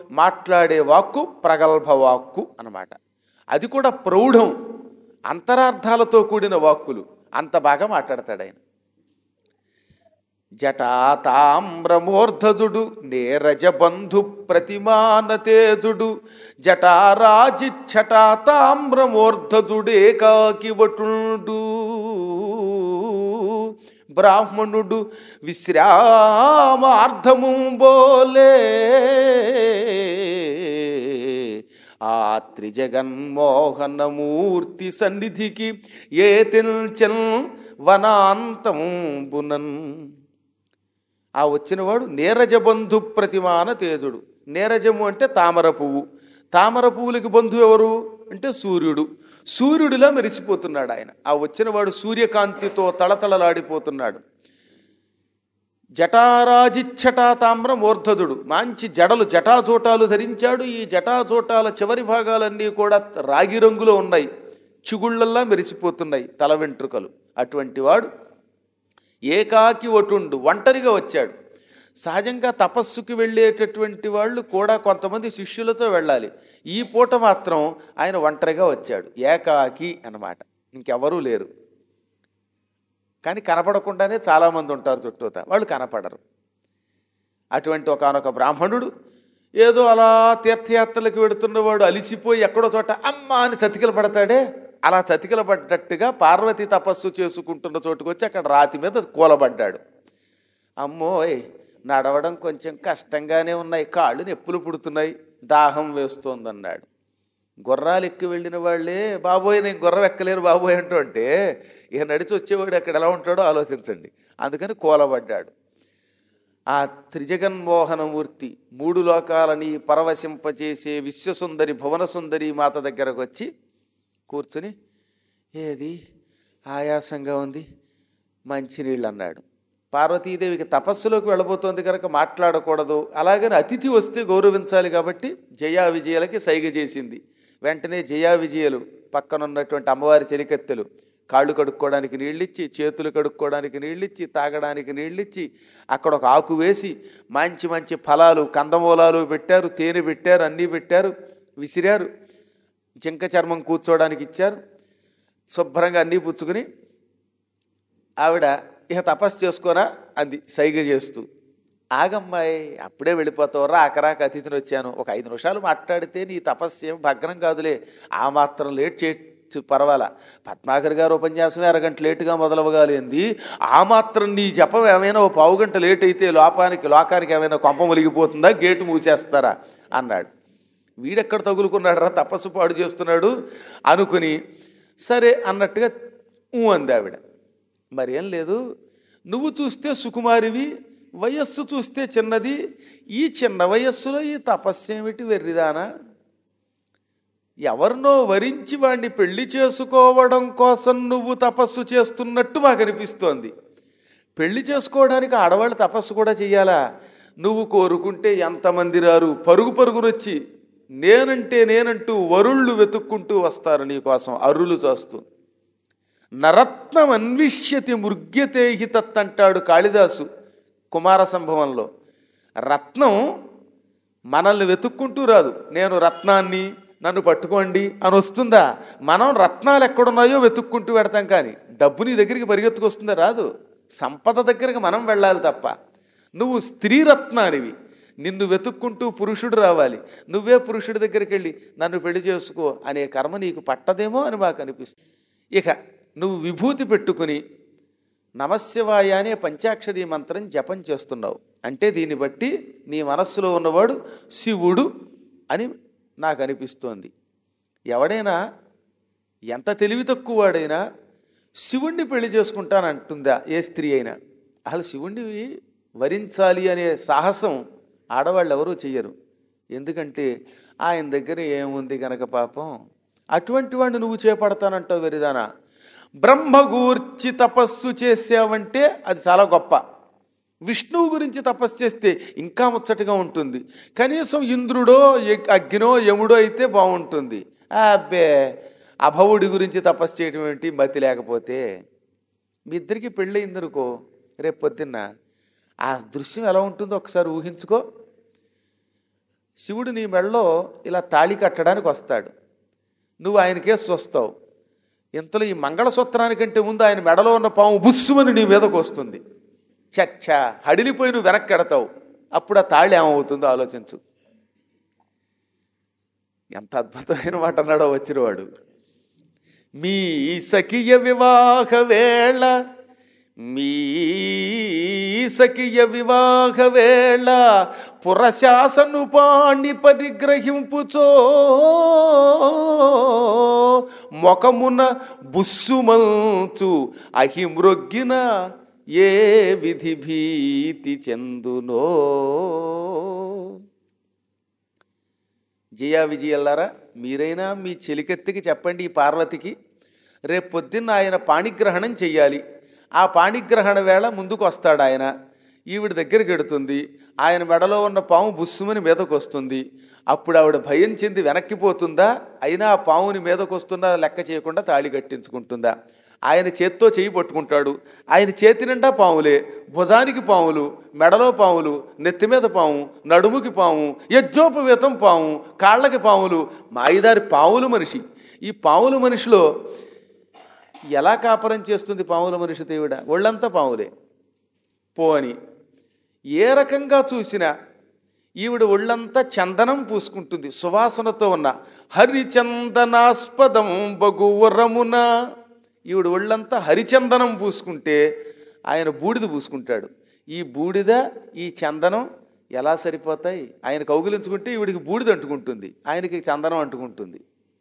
మాట్లాడే వాక్కు ప్రగల్భ వాక్కు అన్నమాట అది కూడా ప్రౌఢం అంతరార్థాలతో కూడిన వాక్కులు అంత బాగా మాట్లాడతాడు ఆయన జటాతామ్రమూర్ధజుడు నేరజ బంధు ప్రతిమానతేజుడు జటారాజిచ్చటాతామ్రమూర్ధజుడేకాకి వటుండు బ్రాహ్మణుడు విశ్రామార్థము బోలే ఆ త్రిజగన్మోహనమూర్తి సన్నిధికి ఏ తెల్చన్ వనాంతంబునన్ ఆ వచ్చినవాడు నీరజబంధు ప్రతిమాన తేజుడు నీరజము అంటే తామర పువ్వు తామర పువ్వులకి బంధువు ఎవరు అంటే సూర్యుడు సూర్యుడిలా మెరిసిపోతున్నాడు ఆయన ఆ వచ్చినవాడు సూర్యకాంతితో తళతళలాడిపోతున్నాడు జటారాజిచ్చటా తామ్రం ఊర్ధజుడు మంచి జడలు జటాజోటాలు ధరించాడు ఈ జటాజోటాల చివరి భాగాలన్నీ కూడా రాగి రంగులో ఉన్నాయి చిగుళ్ళల్లా మెరిసిపోతున్నాయి తల వెంట్రుకలు అటువంటి వాడు ఏకాకి ఒటుండు ఒంటరిగా వచ్చాడు సహజంగా తపస్సుకి వెళ్ళేటటువంటి వాళ్ళు కూడా కొంతమంది శిష్యులతో వెళ్ళాలి ఈ పూట మాత్రం ఆయన ఒంటరిగా వచ్చాడు ఏకాకి అన్నమాట ఇంకెవరూ లేరు కానీ కనపడకుండానే చాలామంది ఉంటారు చుట్టూత వాళ్ళు కనపడరు అటువంటి ఒకనొక బ్రాహ్మణుడు ఏదో అలా తీర్థయాత్రలకు వెడుతున్నవాడు అలిసిపోయి ఎక్కడో చోట అమ్మ అని చతికిల పడతాడే అలా చతికిల పడ్డట్టుగా పార్వతి తపస్సు చేసుకుంటున్న చోటుకు వచ్చి అక్కడ రాతి మీద కూలబడ్డాడు అమ్మోయ్ నడవడం కొంచెం కష్టంగానే ఉన్నాయి కాళ్ళు నొప్పులు పుడుతున్నాయి దాహం వేస్తోందన్నాడు గుర్రాలు ఎక్కి వెళ్ళిన వాళ్ళే బాబోయ్ నేను గుర్రం ఎక్కలేను బాబోయ్ అంటూ అంటే ఇక నడిచి వచ్చేవాడు అక్కడ ఎలా ఉంటాడో ఆలోచించండి అందుకని కూలబడ్డాడు ఆ త్రిజగన్మోహనమూర్తి మూడు లోకాలని పరవశింపచేసే విశ్వసుందరి భువనసుందరి మాత దగ్గరకు వచ్చి కూర్చుని ఏది ఆయాసంగా ఉంది మంచినీళ్ళు అన్నాడు పార్వతీదేవికి తపస్సులోకి వెళ్ళబోతోంది కనుక మాట్లాడకూడదు అలాగని అతిథి వస్తే గౌరవించాలి కాబట్టి జయా విజయాలకి సైగ చేసింది వెంటనే జయా విజయలు పక్కనున్నటువంటి అమ్మవారి చెలికత్తెలు కాళ్ళు కడుక్కోవడానికి నీళ్ళిచ్చి చేతులు కడుక్కోవడానికి నీళ్ళిచ్చి తాగడానికి నీళ్ళిచ్చి అక్కడ ఒక ఆకు వేసి మంచి మంచి ఫలాలు కందమూలాలు పెట్టారు తేనె పెట్టారు అన్నీ పెట్టారు విసిరారు జింక చర్మం కూర్చోవడానికి ఇచ్చారు శుభ్రంగా అన్నీ పుచ్చుకుని ఆవిడ ఇక తపస్సు చేసుకోరా అంది సైగ చేస్తూ ఆగమ్మాయి అప్పుడే వెళ్ళిపోతావురా అకరాక అతిథిని వచ్చాను ఒక ఐదు నిమిషాలు మాట్లాడితే నీ తపస్సు ఏం భగ్నం కాదులే ఆ మాత్రం లేట్ చేయొచ్చు పర్వాలా పద్మాకర్ గారు ఉపన్యాసమే అరగంట లేటుగా మొదలవగాలింది ఆ మాత్రం నీ జపం ఏమైనా ఓ పావు గంట లేట్ అయితే లోపానికి లోకానికి ఏమైనా కొంప ములిగిపోతుందా గేటు మూసేస్తారా అన్నాడు వీడెక్కడ తగులుకున్నాడు రా తపస్సు పాడు చేస్తున్నాడు అనుకుని సరే అన్నట్టుగా ఊ అంది ఆవిడ మరేం లేదు నువ్వు చూస్తే సుకుమారివి వయస్సు చూస్తే చిన్నది ఈ చిన్న వయస్సులో ఈ తపస్సు ఏమిటి వెర్రిదానా ఎవరినో వరించి వాడిని పెళ్లి చేసుకోవడం కోసం నువ్వు తపస్సు చేస్తున్నట్టు మాకు అనిపిస్తోంది పెళ్లి చేసుకోవడానికి ఆడవాళ్ళు తపస్సు కూడా చెయ్యాలా నువ్వు కోరుకుంటే ఎంతమంది రారు పరుగు పరుగునొచ్చి నేనంటే నేనంటూ వరుళ్ళు వెతుక్కుంటూ వస్తారు నీకోసం అరులు చేస్తూ నరత్నం అన్విష్యతి మృగ్యతే హి తత్ అంటాడు కాళిదాసు కుమార సంభవంలో రత్నం మనల్ని వెతుక్కుంటూ రాదు నేను రత్నాన్ని నన్ను పట్టుకోండి అని వస్తుందా మనం రత్నాలు ఎక్కడున్నాయో వెతుక్కుంటూ పెడతాం కానీ డబ్బు నీ దగ్గరికి పరిగెత్తుకొస్తుందా రాదు సంపద దగ్గరికి మనం వెళ్ళాలి తప్ప నువ్వు స్త్రీ రత్నానివి నిన్ను వెతుక్కుంటూ పురుషుడు రావాలి నువ్వే పురుషుడి దగ్గరికి వెళ్ళి నన్ను పెళ్లి చేసుకో అనే కర్మ నీకు పట్టదేమో అని మాకు అనిపిస్తుంది ఇక నువ్వు విభూతి పెట్టుకుని నమశివాయ అనే పంచాక్షరి మంత్రం జపం చేస్తున్నావు అంటే దీన్ని బట్టి నీ మనస్సులో ఉన్నవాడు శివుడు అని నాకు అనిపిస్తోంది ఎవడైనా ఎంత తెలివి తక్కువ వాడైనా శివుణ్ణి పెళ్లి చేసుకుంటానంటుందా ఏ స్త్రీ అయినా అసలు శివుణ్ణి వరించాలి అనే సాహసం ఆడవాళ్ళు ఎవరూ చెయ్యరు ఎందుకంటే ఆయన దగ్గర ఏముంది కనుక పాపం అటువంటి వాడిని నువ్వు చేపడతానంటావు వెరిదానా బ్రహ్మగూర్చి తపస్సు చేసావంటే అది చాలా గొప్ప విష్ణువు గురించి తపస్సు చేస్తే ఇంకా ముచ్చటగా ఉంటుంది కనీసం ఇంద్రుడో ఎ- అగ్నో యముడో అయితే బాగుంటుంది అబ్బే అభవుడి గురించి తపస్సు చేయటం ఏంటి మతి లేకపోతే మీ ఇద్దరికి పెళ్ళయిందనుకో రేపు పొద్దున్న ఆ దృశ్యం ఎలా ఉంటుందో ఒకసారి ఊహించుకో శివుడు నీ మెళ్ళలో ఇలా తాళి కట్టడానికి వస్తాడు నువ్వు ఆయనకేసి వస్తావు ఇంతలో ఈ మంగళసూత్రానికంటే ముందు ఆయన మెడలో ఉన్న పాము బుస్సుమని నీ మీదకు వస్తుంది చచ్చా హడిలిపోయి నువ్వు వెనక్కి ఎడతావు అప్పుడు ఆ తాళి ఏమవుతుందో ఆలోచించు ఎంత అద్భుతమైన మాట అన్నాడో వచ్చినవాడు మీ సఖియ వివాహ వేళ మీ సఖియ వివాహ వేళ పురశాసను పాణి పరిగ్రహింపుచో మొకమున బుస్సుమంచు అహిమృగ్గిన ఏ విధి భీతి చెందునో జయా విజయల్లారా మీరైనా మీ చెలికెత్తికి చెప్పండి ఈ పార్వతికి రేపు పొద్దున్న ఆయన పాణిగ్రహణం చెయ్యాలి ఆ పాణిగ్రహణ వేళ ముందుకు వస్తాడు ఆయన ఈవిడ దగ్గరికి ఎడుతుంది ఆయన మెడలో ఉన్న పాము బుస్సుమని మీదకు వస్తుంది అప్పుడు ఆవిడ భయం చెంది వెనక్కిపోతుందా అయినా ఆ పాముని మీదకు వస్తుందా లెక్క చేయకుండా తాళి కట్టించుకుంటుందా ఆయన చేత్తో చేయి పట్టుకుంటాడు ఆయన చేతి నిండా పాములే భుజానికి పాములు మెడలో పాములు నెత్తి మీద పాము నడుముకి పాము యజ్ఞోపవేతం పాము కాళ్ళకి పాములు మాయిదారి పాములు మనిషి ఈ పాముల మనిషిలో ఎలా కాపరం చేస్తుంది పాముల మనిషి దేవుడ ఒళ్ళంతా పాములే పోని ఏ రకంగా చూసినా ఈవిడ ఒళ్ళంతా చందనం పూసుకుంటుంది సువాసనతో ఉన్న హరిచందనాస్పదం బగువరమున ఈవిడ ఒళ్ళంతా హరిచందనం పూసుకుంటే ఆయన బూడిద పూసుకుంటాడు ఈ బూడిద ఈ చందనం ఎలా సరిపోతాయి ఆయన కౌగిలించుకుంటే ఈవిడికి బూడిద అంటుకుంటుంది ఆయనకి చందనం అంటుకుంటుంది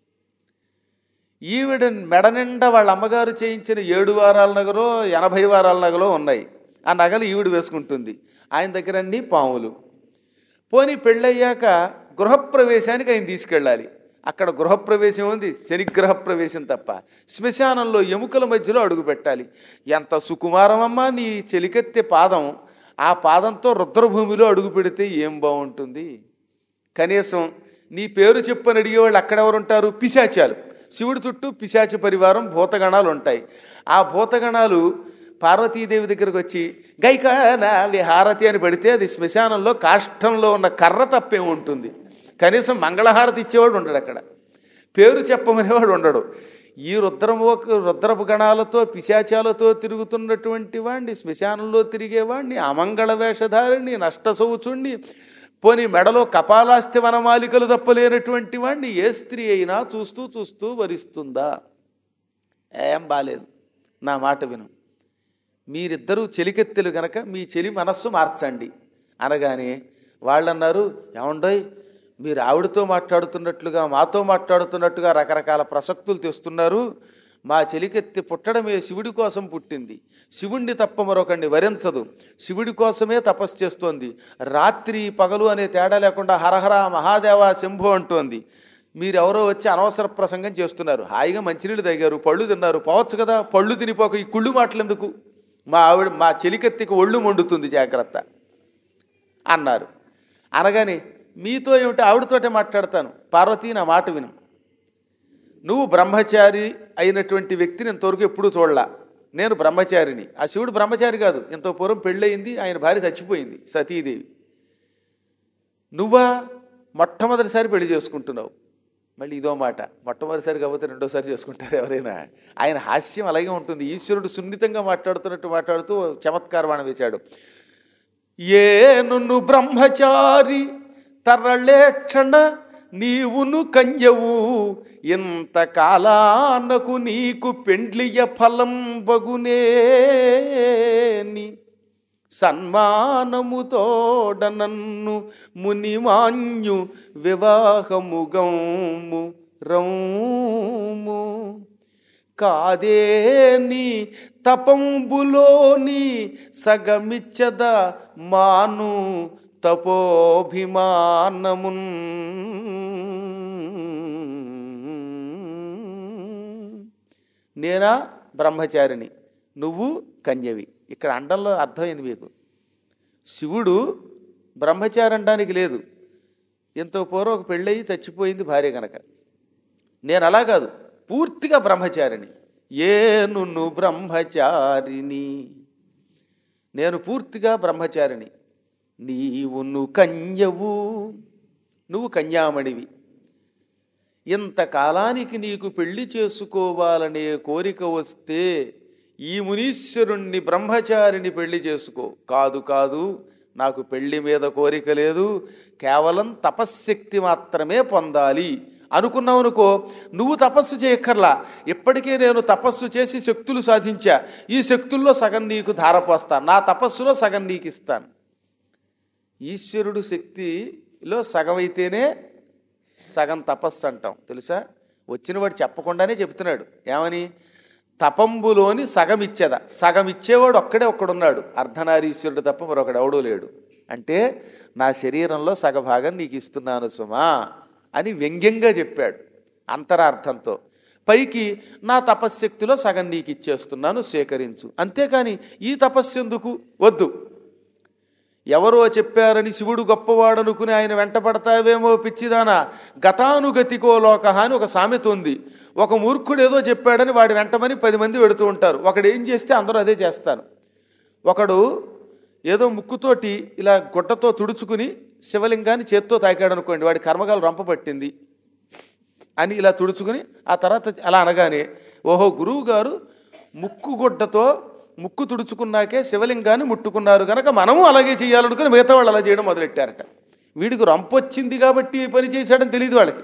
ఈవిడ మెడ నిండా వాళ్ళ అమ్మగారు చేయించిన ఏడు వారాల నగలో ఎనభై వారాల నగలో ఉన్నాయి ఆ నగలు ఈవిడ వేసుకుంటుంది ఆయన దగ్గర అన్ని పాములు పోనీ పెళ్ళయ్యాక గృహప్రవేశానికి ఆయన తీసుకెళ్ళాలి అక్కడ గృహప్రవేశం ఉంది శనిగ్రహ ప్రవేశం తప్ప శ్మశానంలో ఎముకల మధ్యలో అడుగు పెట్టాలి ఎంత సుకుమారమమ్మా నీ చెలికెత్తే పాదం ఆ పాదంతో రుద్రభూమిలో అడుగు పెడితే ఏం బాగుంటుంది కనీసం నీ పేరు చెప్పని అడిగేవాళ్ళు అక్కడెవరు ఉంటారు పిశాచాలు శివుడి చుట్టూ పిశాచ పరివారం భూతగణాలు ఉంటాయి ఆ భూతగణాలు పార్వతీదేవి దగ్గరకు వచ్చి గైకాన విహారతి అని పెడితే అది శ్మశానంలో కాష్టంలో ఉన్న కర్ర తప్పే ఉంటుంది కనీసం మంగళహారతి ఇచ్చేవాడు ఉండడు అక్కడ పేరు చెప్పమనేవాడు ఉండడు ఈ రుద్రము రుద్రపు గణాలతో పిశాచాలతో తిరుగుతున్నటువంటి వాడిని శ్మశానంలో తిరిగేవాడిని అమంగళ వేషధారిని నష్టసౌచుణ్ణి పోని మెడలో కపాలాస్తి వనమాలికలు తప్పలేనటువంటి వాడిని ఏ స్త్రీ అయినా చూస్తూ చూస్తూ వరిస్తుందా ఏం బాలేదు నా మాట విను మీరిద్దరూ చెలికెత్తెలు గనక మీ చెలి మనస్సు మార్చండి అనగానే వాళ్ళన్నారు ఏమండోయ్ మీరు ఆవిడతో మాట్లాడుతున్నట్లుగా మాతో మాట్లాడుతున్నట్టుగా రకరకాల ప్రసక్తులు తెస్తున్నారు మా చెలికెత్తి పుట్టడమే శివుడి కోసం పుట్టింది శివుణ్ణి తప్ప మరొకడిని వరించదు శివుడి కోసమే తపస్సు చేస్తోంది రాత్రి పగలు అనే తేడా లేకుండా హరహర మహాదేవ శంభు అంటోంది మీరెవరో వచ్చి అనవసర ప్రసంగం చేస్తున్నారు హాయిగా మంచినీళ్ళు తాగారు పళ్ళు తిన్నారు పోవచ్చు కదా పళ్ళు తినిపోక ఈ కుళ్ళు మాటలు ఎందుకు మా ఆవిడ మా చెలికెత్తికి ఒళ్ళు మండుతుంది జాగ్రత్త అన్నారు అనగానే మీతో ఏమిటి ఆవిడతోటే మాట్లాడతాను పార్వతీ నా మాట విను నువ్వు బ్రహ్మచారి అయినటువంటి వ్యక్తిని ఇంతవరకు ఎప్పుడూ చూడలా నేను బ్రహ్మచారిని ఆ శివుడు బ్రహ్మచారి కాదు ఇంత పూర్వం పెళ్ళయింది ఆయన భార్య చచ్చిపోయింది సతీదేవి నువ్వా మొట్టమొదటిసారి పెళ్లి చేసుకుంటున్నావు మళ్ళీ ఇదో మాట మొట్టమొదటిసారి కాకపోతే రెండోసారి చేసుకుంటారు ఎవరైనా ఆయన హాస్యం అలాగే ఉంటుంది ఈశ్వరుడు సున్నితంగా మాట్లాడుతున్నట్టు మాట్లాడుతూ చమత్కారవాణ వేశాడు ఏనును బ్రహ్మచారి తరళేక్షణ నీవును కన్యవు ఇంత కాలానకు నీకు పెండ్లియ ఫలం బగునేని సన్మానముతోడ నన్ను మునిమాన్యు వివాహముగము రౌము కాదేని తపంబులోని సగమిచ్చద మాను తపోభిమానమున్ నేనా బ్రహ్మచారిని నువ్వు కన్యవి ఇక్కడ అండంలో అర్థమైంది మీకు శివుడు బ్రహ్మచారి అనడానికి లేదు ఎంతో పూర్వం ఒక పెళ్ళయి చచ్చిపోయింది భార్య గనక నేను అలా కాదు పూర్తిగా బ్రహ్మచారిని ఏనును బ్రహ్మచారిని నేను పూర్తిగా బ్రహ్మచారిని నీవును కన్యవు నువ్వు కన్యామణివి ఇంతకాలానికి నీకు పెళ్లి చేసుకోవాలనే కోరిక వస్తే ఈ మునీశ్వరుణ్ణి బ్రహ్మచారిని పెళ్లి చేసుకో కాదు కాదు నాకు పెళ్లి మీద కోరిక లేదు కేవలం తపశ్శక్తి మాత్రమే పొందాలి అనుకున్నావు అనుకో నువ్వు తపస్సు చేయక్కర్లా ఇప్పటికే నేను తపస్సు చేసి శక్తులు సాధించా ఈ శక్తుల్లో సగం నీకు ధారపోస్తాను నా తపస్సులో సగం నీకు ఇస్తాను ఈశ్వరుడు శక్తిలో సగం అయితేనే సగం తపస్సు అంటాం తెలుసా వచ్చినవాడు చెప్పకుండానే చెప్తున్నాడు ఏమని తపంబులోని సగం ఇచ్చేదా సగం ఇచ్చేవాడు ఒక్కడే ఒక్కడున్నాడు అర్ధనారీశ్వరుడు తప్ప మరొకడు ఎవడూ లేడు అంటే నా శరీరంలో సగభాగం నీకు ఇస్తున్నాను సుమా అని వ్యంగ్యంగా చెప్పాడు అంతరార్థంతో పైకి నా తపశ్శక్తిలో సగం నీకు ఇచ్చేస్తున్నాను స్వీకరించు అంతేకాని ఈ తపస్సు ఎందుకు వద్దు ఎవరో చెప్పారని శివుడు గొప్పవాడనుకుని ఆయన వెంట పడతావేమో పిచ్చిదానా గతానుగతికో లోక అని ఒక సామెత ఉంది ఒక మూర్ఖుడు ఏదో చెప్పాడని వాడి వెంటమని పది మంది వెడుతూ ఉంటారు ఒకడు ఏం చేస్తే అందరూ అదే చేస్తారు ఒకడు ఏదో ముక్కుతోటి ఇలా గుడ్డతో తుడుచుకుని శివలింగాన్ని చేత్తో తాకాడు అనుకోండి వాడి కర్మగాలు రంప పట్టింది అని ఇలా తుడుచుకుని ఆ తర్వాత అలా అనగానే ఓహో గురువు గారు ముక్కు గుడ్డతో ముక్కు తుడుచుకున్నాకే శివలింగాన్ని ముట్టుకున్నారు కనుక మనము అలాగే చేయాలనుకుని మిగతా వాళ్ళు అలా చేయడం మొదలెట్టారట వీడికి రంపొచ్చింది కాబట్టి ఈ పని చేశాడని తెలియదు వాళ్ళకి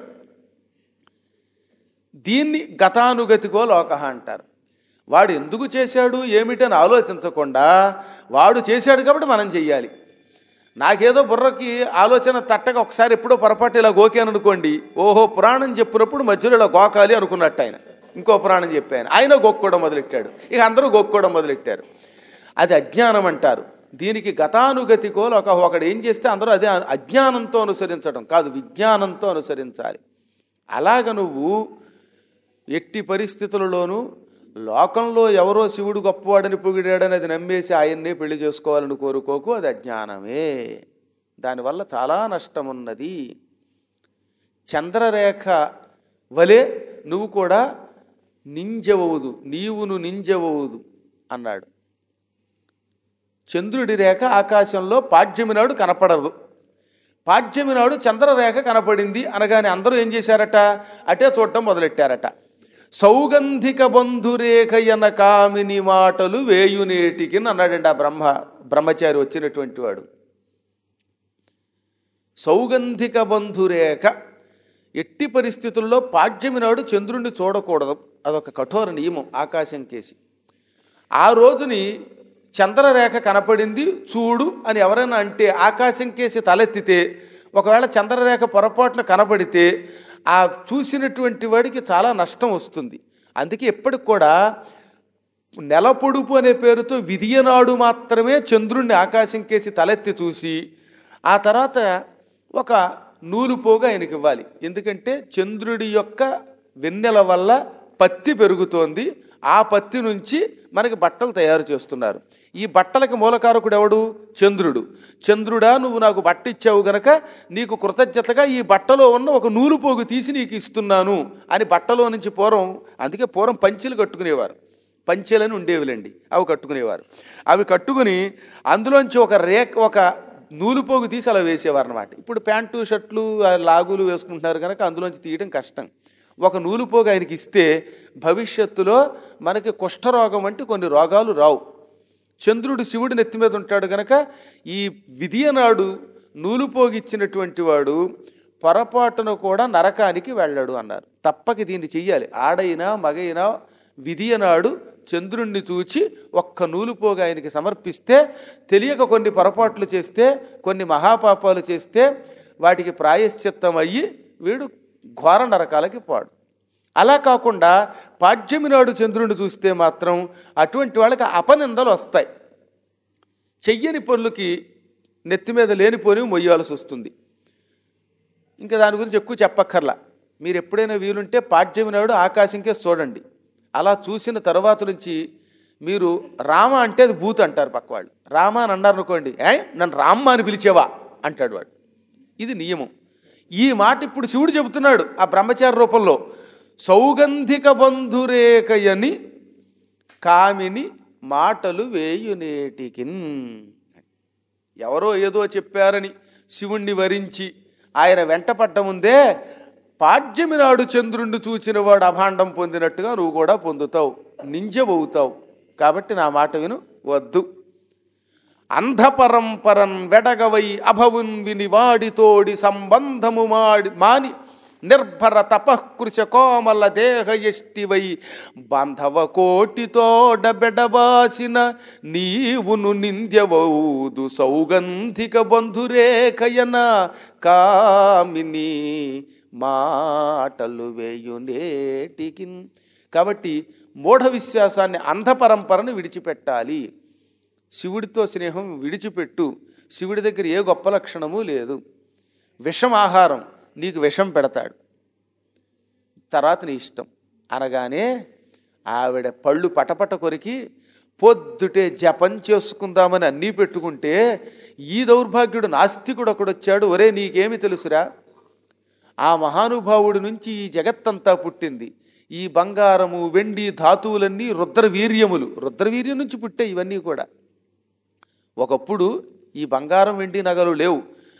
దీన్ని గతానుగతికో లోక అంటారు వాడు ఎందుకు చేశాడు ఏమిటని ఆలోచించకుండా వాడు చేశాడు కాబట్టి మనం చెయ్యాలి నాకేదో బుర్రకి ఆలోచన తట్టగా ఒకసారి ఎప్పుడో పొరపాటు ఇలా గోకాను అనుకోండి ఓహో పురాణం చెప్పినప్పుడు మధ్యలో ఇలా గోకాలి అనుకున్నట్టు ఆయన ఇంకో పురాణం చెప్పాను ఆయన గోక్కోవడం మొదలెట్టాడు ఇక అందరూ గోక్కోవడం మొదలెట్టారు అది అజ్ఞానం అంటారు దీనికి గతానుగతికో ఒక ఒకడు ఏం చేస్తే అందరూ అదే అజ్ఞానంతో అనుసరించడం కాదు విజ్ఞానంతో అనుసరించాలి అలాగ నువ్వు ఎట్టి పరిస్థితులలోనూ లోకంలో ఎవరో శివుడు గొప్పవాడని పొగిడాడని అది నమ్మేసి ఆయన్నే పెళ్లి చేసుకోవాలని కోరుకోకు అది అజ్ఞానమే దానివల్ల చాలా నష్టం ఉన్నది చంద్రరేఖ వలె నువ్వు కూడా నింజవవుదు నీవును నింజవవుదు అన్నాడు చంద్రుడి రేఖ ఆకాశంలో పాడ్యమి నాడు కనపడదు పాడ్యమి నాడు చంద్రరేఖ కనపడింది అనగానే అందరూ ఏం చేశారట అటే చూడటం మొదలెట్టారట సౌగంధిక బంధురేఖ ఎన కామిని మాటలు వేయునేటికి అన్నాడండి ఆ బ్రహ్మ బ్రహ్మచారి వచ్చినటువంటి వాడు సౌగంధిక బంధురేఖ ఎట్టి పరిస్థితుల్లో పాడ్యమి నాడు చంద్రుణ్ణి చూడకూడదు అదొక కఠోర నియమం ఆకాశం కేసి ఆ రోజుని చంద్రరేఖ కనపడింది చూడు అని ఎవరైనా అంటే ఆకాశం కేసి తలెత్తితే ఒకవేళ చంద్రరేఖ పొరపాటున కనపడితే ఆ చూసినటువంటి వాడికి చాలా నష్టం వస్తుంది అందుకే ఎప్పటికి కూడా నెల పొడుపు అనే పేరుతో విధియనాడు మాత్రమే చంద్రుణ్ణి ఆకాశం కేసి తలెత్తి చూసి ఆ తర్వాత ఒక నూలు పోగా ఆయనకి ఇవ్వాలి ఎందుకంటే చంద్రుడి యొక్క వెన్నెల వల్ల పత్తి పెరుగుతోంది ఆ పత్తి నుంచి మనకి బట్టలు తయారు చేస్తున్నారు ఈ బట్టలకి మూలకారకుడు ఎవడు చంద్రుడు చంద్రుడా నువ్వు నాకు బట్ట ఇచ్చావు గనక నీకు కృతజ్ఞతగా ఈ బట్టలో ఉన్న ఒక నూలు పోగు తీసి నీకు ఇస్తున్నాను అని బట్టలో నుంచి పూర్వం అందుకే పూర్వం పంచెలు కట్టుకునేవారు పంచెలని ఉండేవిలేండి అవి కట్టుకునేవారు అవి కట్టుకుని అందులోంచి ఒక రేఖ ఒక నూలు పోగు తీసి అలా వేసేవారు అనమాట ఇప్పుడు ప్యాంటు షర్ట్లు ఆ లాగులు వేసుకుంటున్నారు కనుక అందులోంచి తీయడం కష్టం ఒక నూలు పోగు ఆయనకి ఇస్తే భవిష్యత్తులో మనకి కుష్ఠరోగం వంటి కొన్ని రోగాలు రావు చంద్రుడు శివుడి నెత్తి మీద ఉంటాడు గనక ఈ విధియనాడు నూలు పోగిచ్చినటువంటి వాడు పొరపాటున కూడా నరకానికి వెళ్ళాడు అన్నారు తప్పక దీన్ని చెయ్యాలి ఆడైనా మగైనా విధియనాడు చంద్రుణ్ణి చూచి ఒక్క నూలు పోగా ఆయనకి సమర్పిస్తే తెలియక కొన్ని పొరపాట్లు చేస్తే కొన్ని మహాపాపాలు చేస్తే వాటికి ప్రాయశ్చిత్తం అయ్యి వీడు ఘోర నరకాలకి పాడు అలా కాకుండా పాడ్యమి నాడు చంద్రుడిని చూస్తే మాత్రం అటువంటి వాళ్ళకి అపనిందలు వస్తాయి చెయ్యని పనులకి నెత్తి మీద లేనిపోని మొయ్యాల్సి వస్తుంది ఇంకా దాని గురించి ఎక్కువ చెప్పక్కర్లా మీరు ఎప్పుడైనా వీలుంటే పాడ్యమి నాడు ఆకాశంకే చూడండి అలా చూసిన తర్వాత నుంచి మీరు రామ అంటే అది బూత్ అంటారు పక్క వాళ్ళు రామ అని అన్నారు అనుకోండి ఏ నన్ను రామ్మ అని పిలిచేవా అంటాడు వాడు ఇది నియమం ఈ మాట ఇప్పుడు శివుడు చెబుతున్నాడు ఆ బ్రహ్మచారి రూపంలో సౌగంధిక బంధురేఖయని కామిని మాటలు వేయునేటికిన్ ఎవరో ఏదో చెప్పారని శివుణ్ణి వరించి ఆయన వెంటపడ్డ ముందే పాడ్యమి నాడు చంద్రుణ్ణి చూచిన వాడు అభాండం పొందినట్టుగా నువ్వు కూడా పొందుతావు నింజబవుతావు కాబట్టి నా మాట విను వద్దు అంధపరంపరన్ వెడగవై అభవున్ విని వాడితోడి సంబంధము మాడి మాని నిర్భర తపఃకృశ కోమల దేహయష్టివై బాంధవ కోటితోడ బెడబాసిన నీవును నింద్యవౌదు సౌగంధిక బంధురేఖయన కామిని మాటలు వేయునేటికి కాబట్టి మూఢ విశ్వాసాన్ని అంధపరంపరను విడిచిపెట్టాలి శివుడితో స్నేహం విడిచిపెట్టు శివుడి దగ్గర ఏ గొప్ప లక్షణము లేదు విషం ఆహారం నీకు విషం పెడతాడు తర్వాత నీ ఇష్టం అనగానే ఆవిడ పళ్ళు పటపట కొరికి పొద్దుటే జపం చేసుకుందామని అన్నీ పెట్టుకుంటే ఈ దౌర్భాగ్యుడు నాస్తికుడు ఒకడొచ్చాడు ఒరే నీకేమి తెలుసురా ఆ మహానుభావుడి నుంచి ఈ జగత్తంతా పుట్టింది ఈ బంగారము వెండి ధాతువులన్నీ రుద్రవీర్యములు రుద్రవీర్యం నుంచి పుట్టాయి ఇవన్నీ కూడా ఒకప్పుడు ఈ బంగారం వెండి నగలు లేవు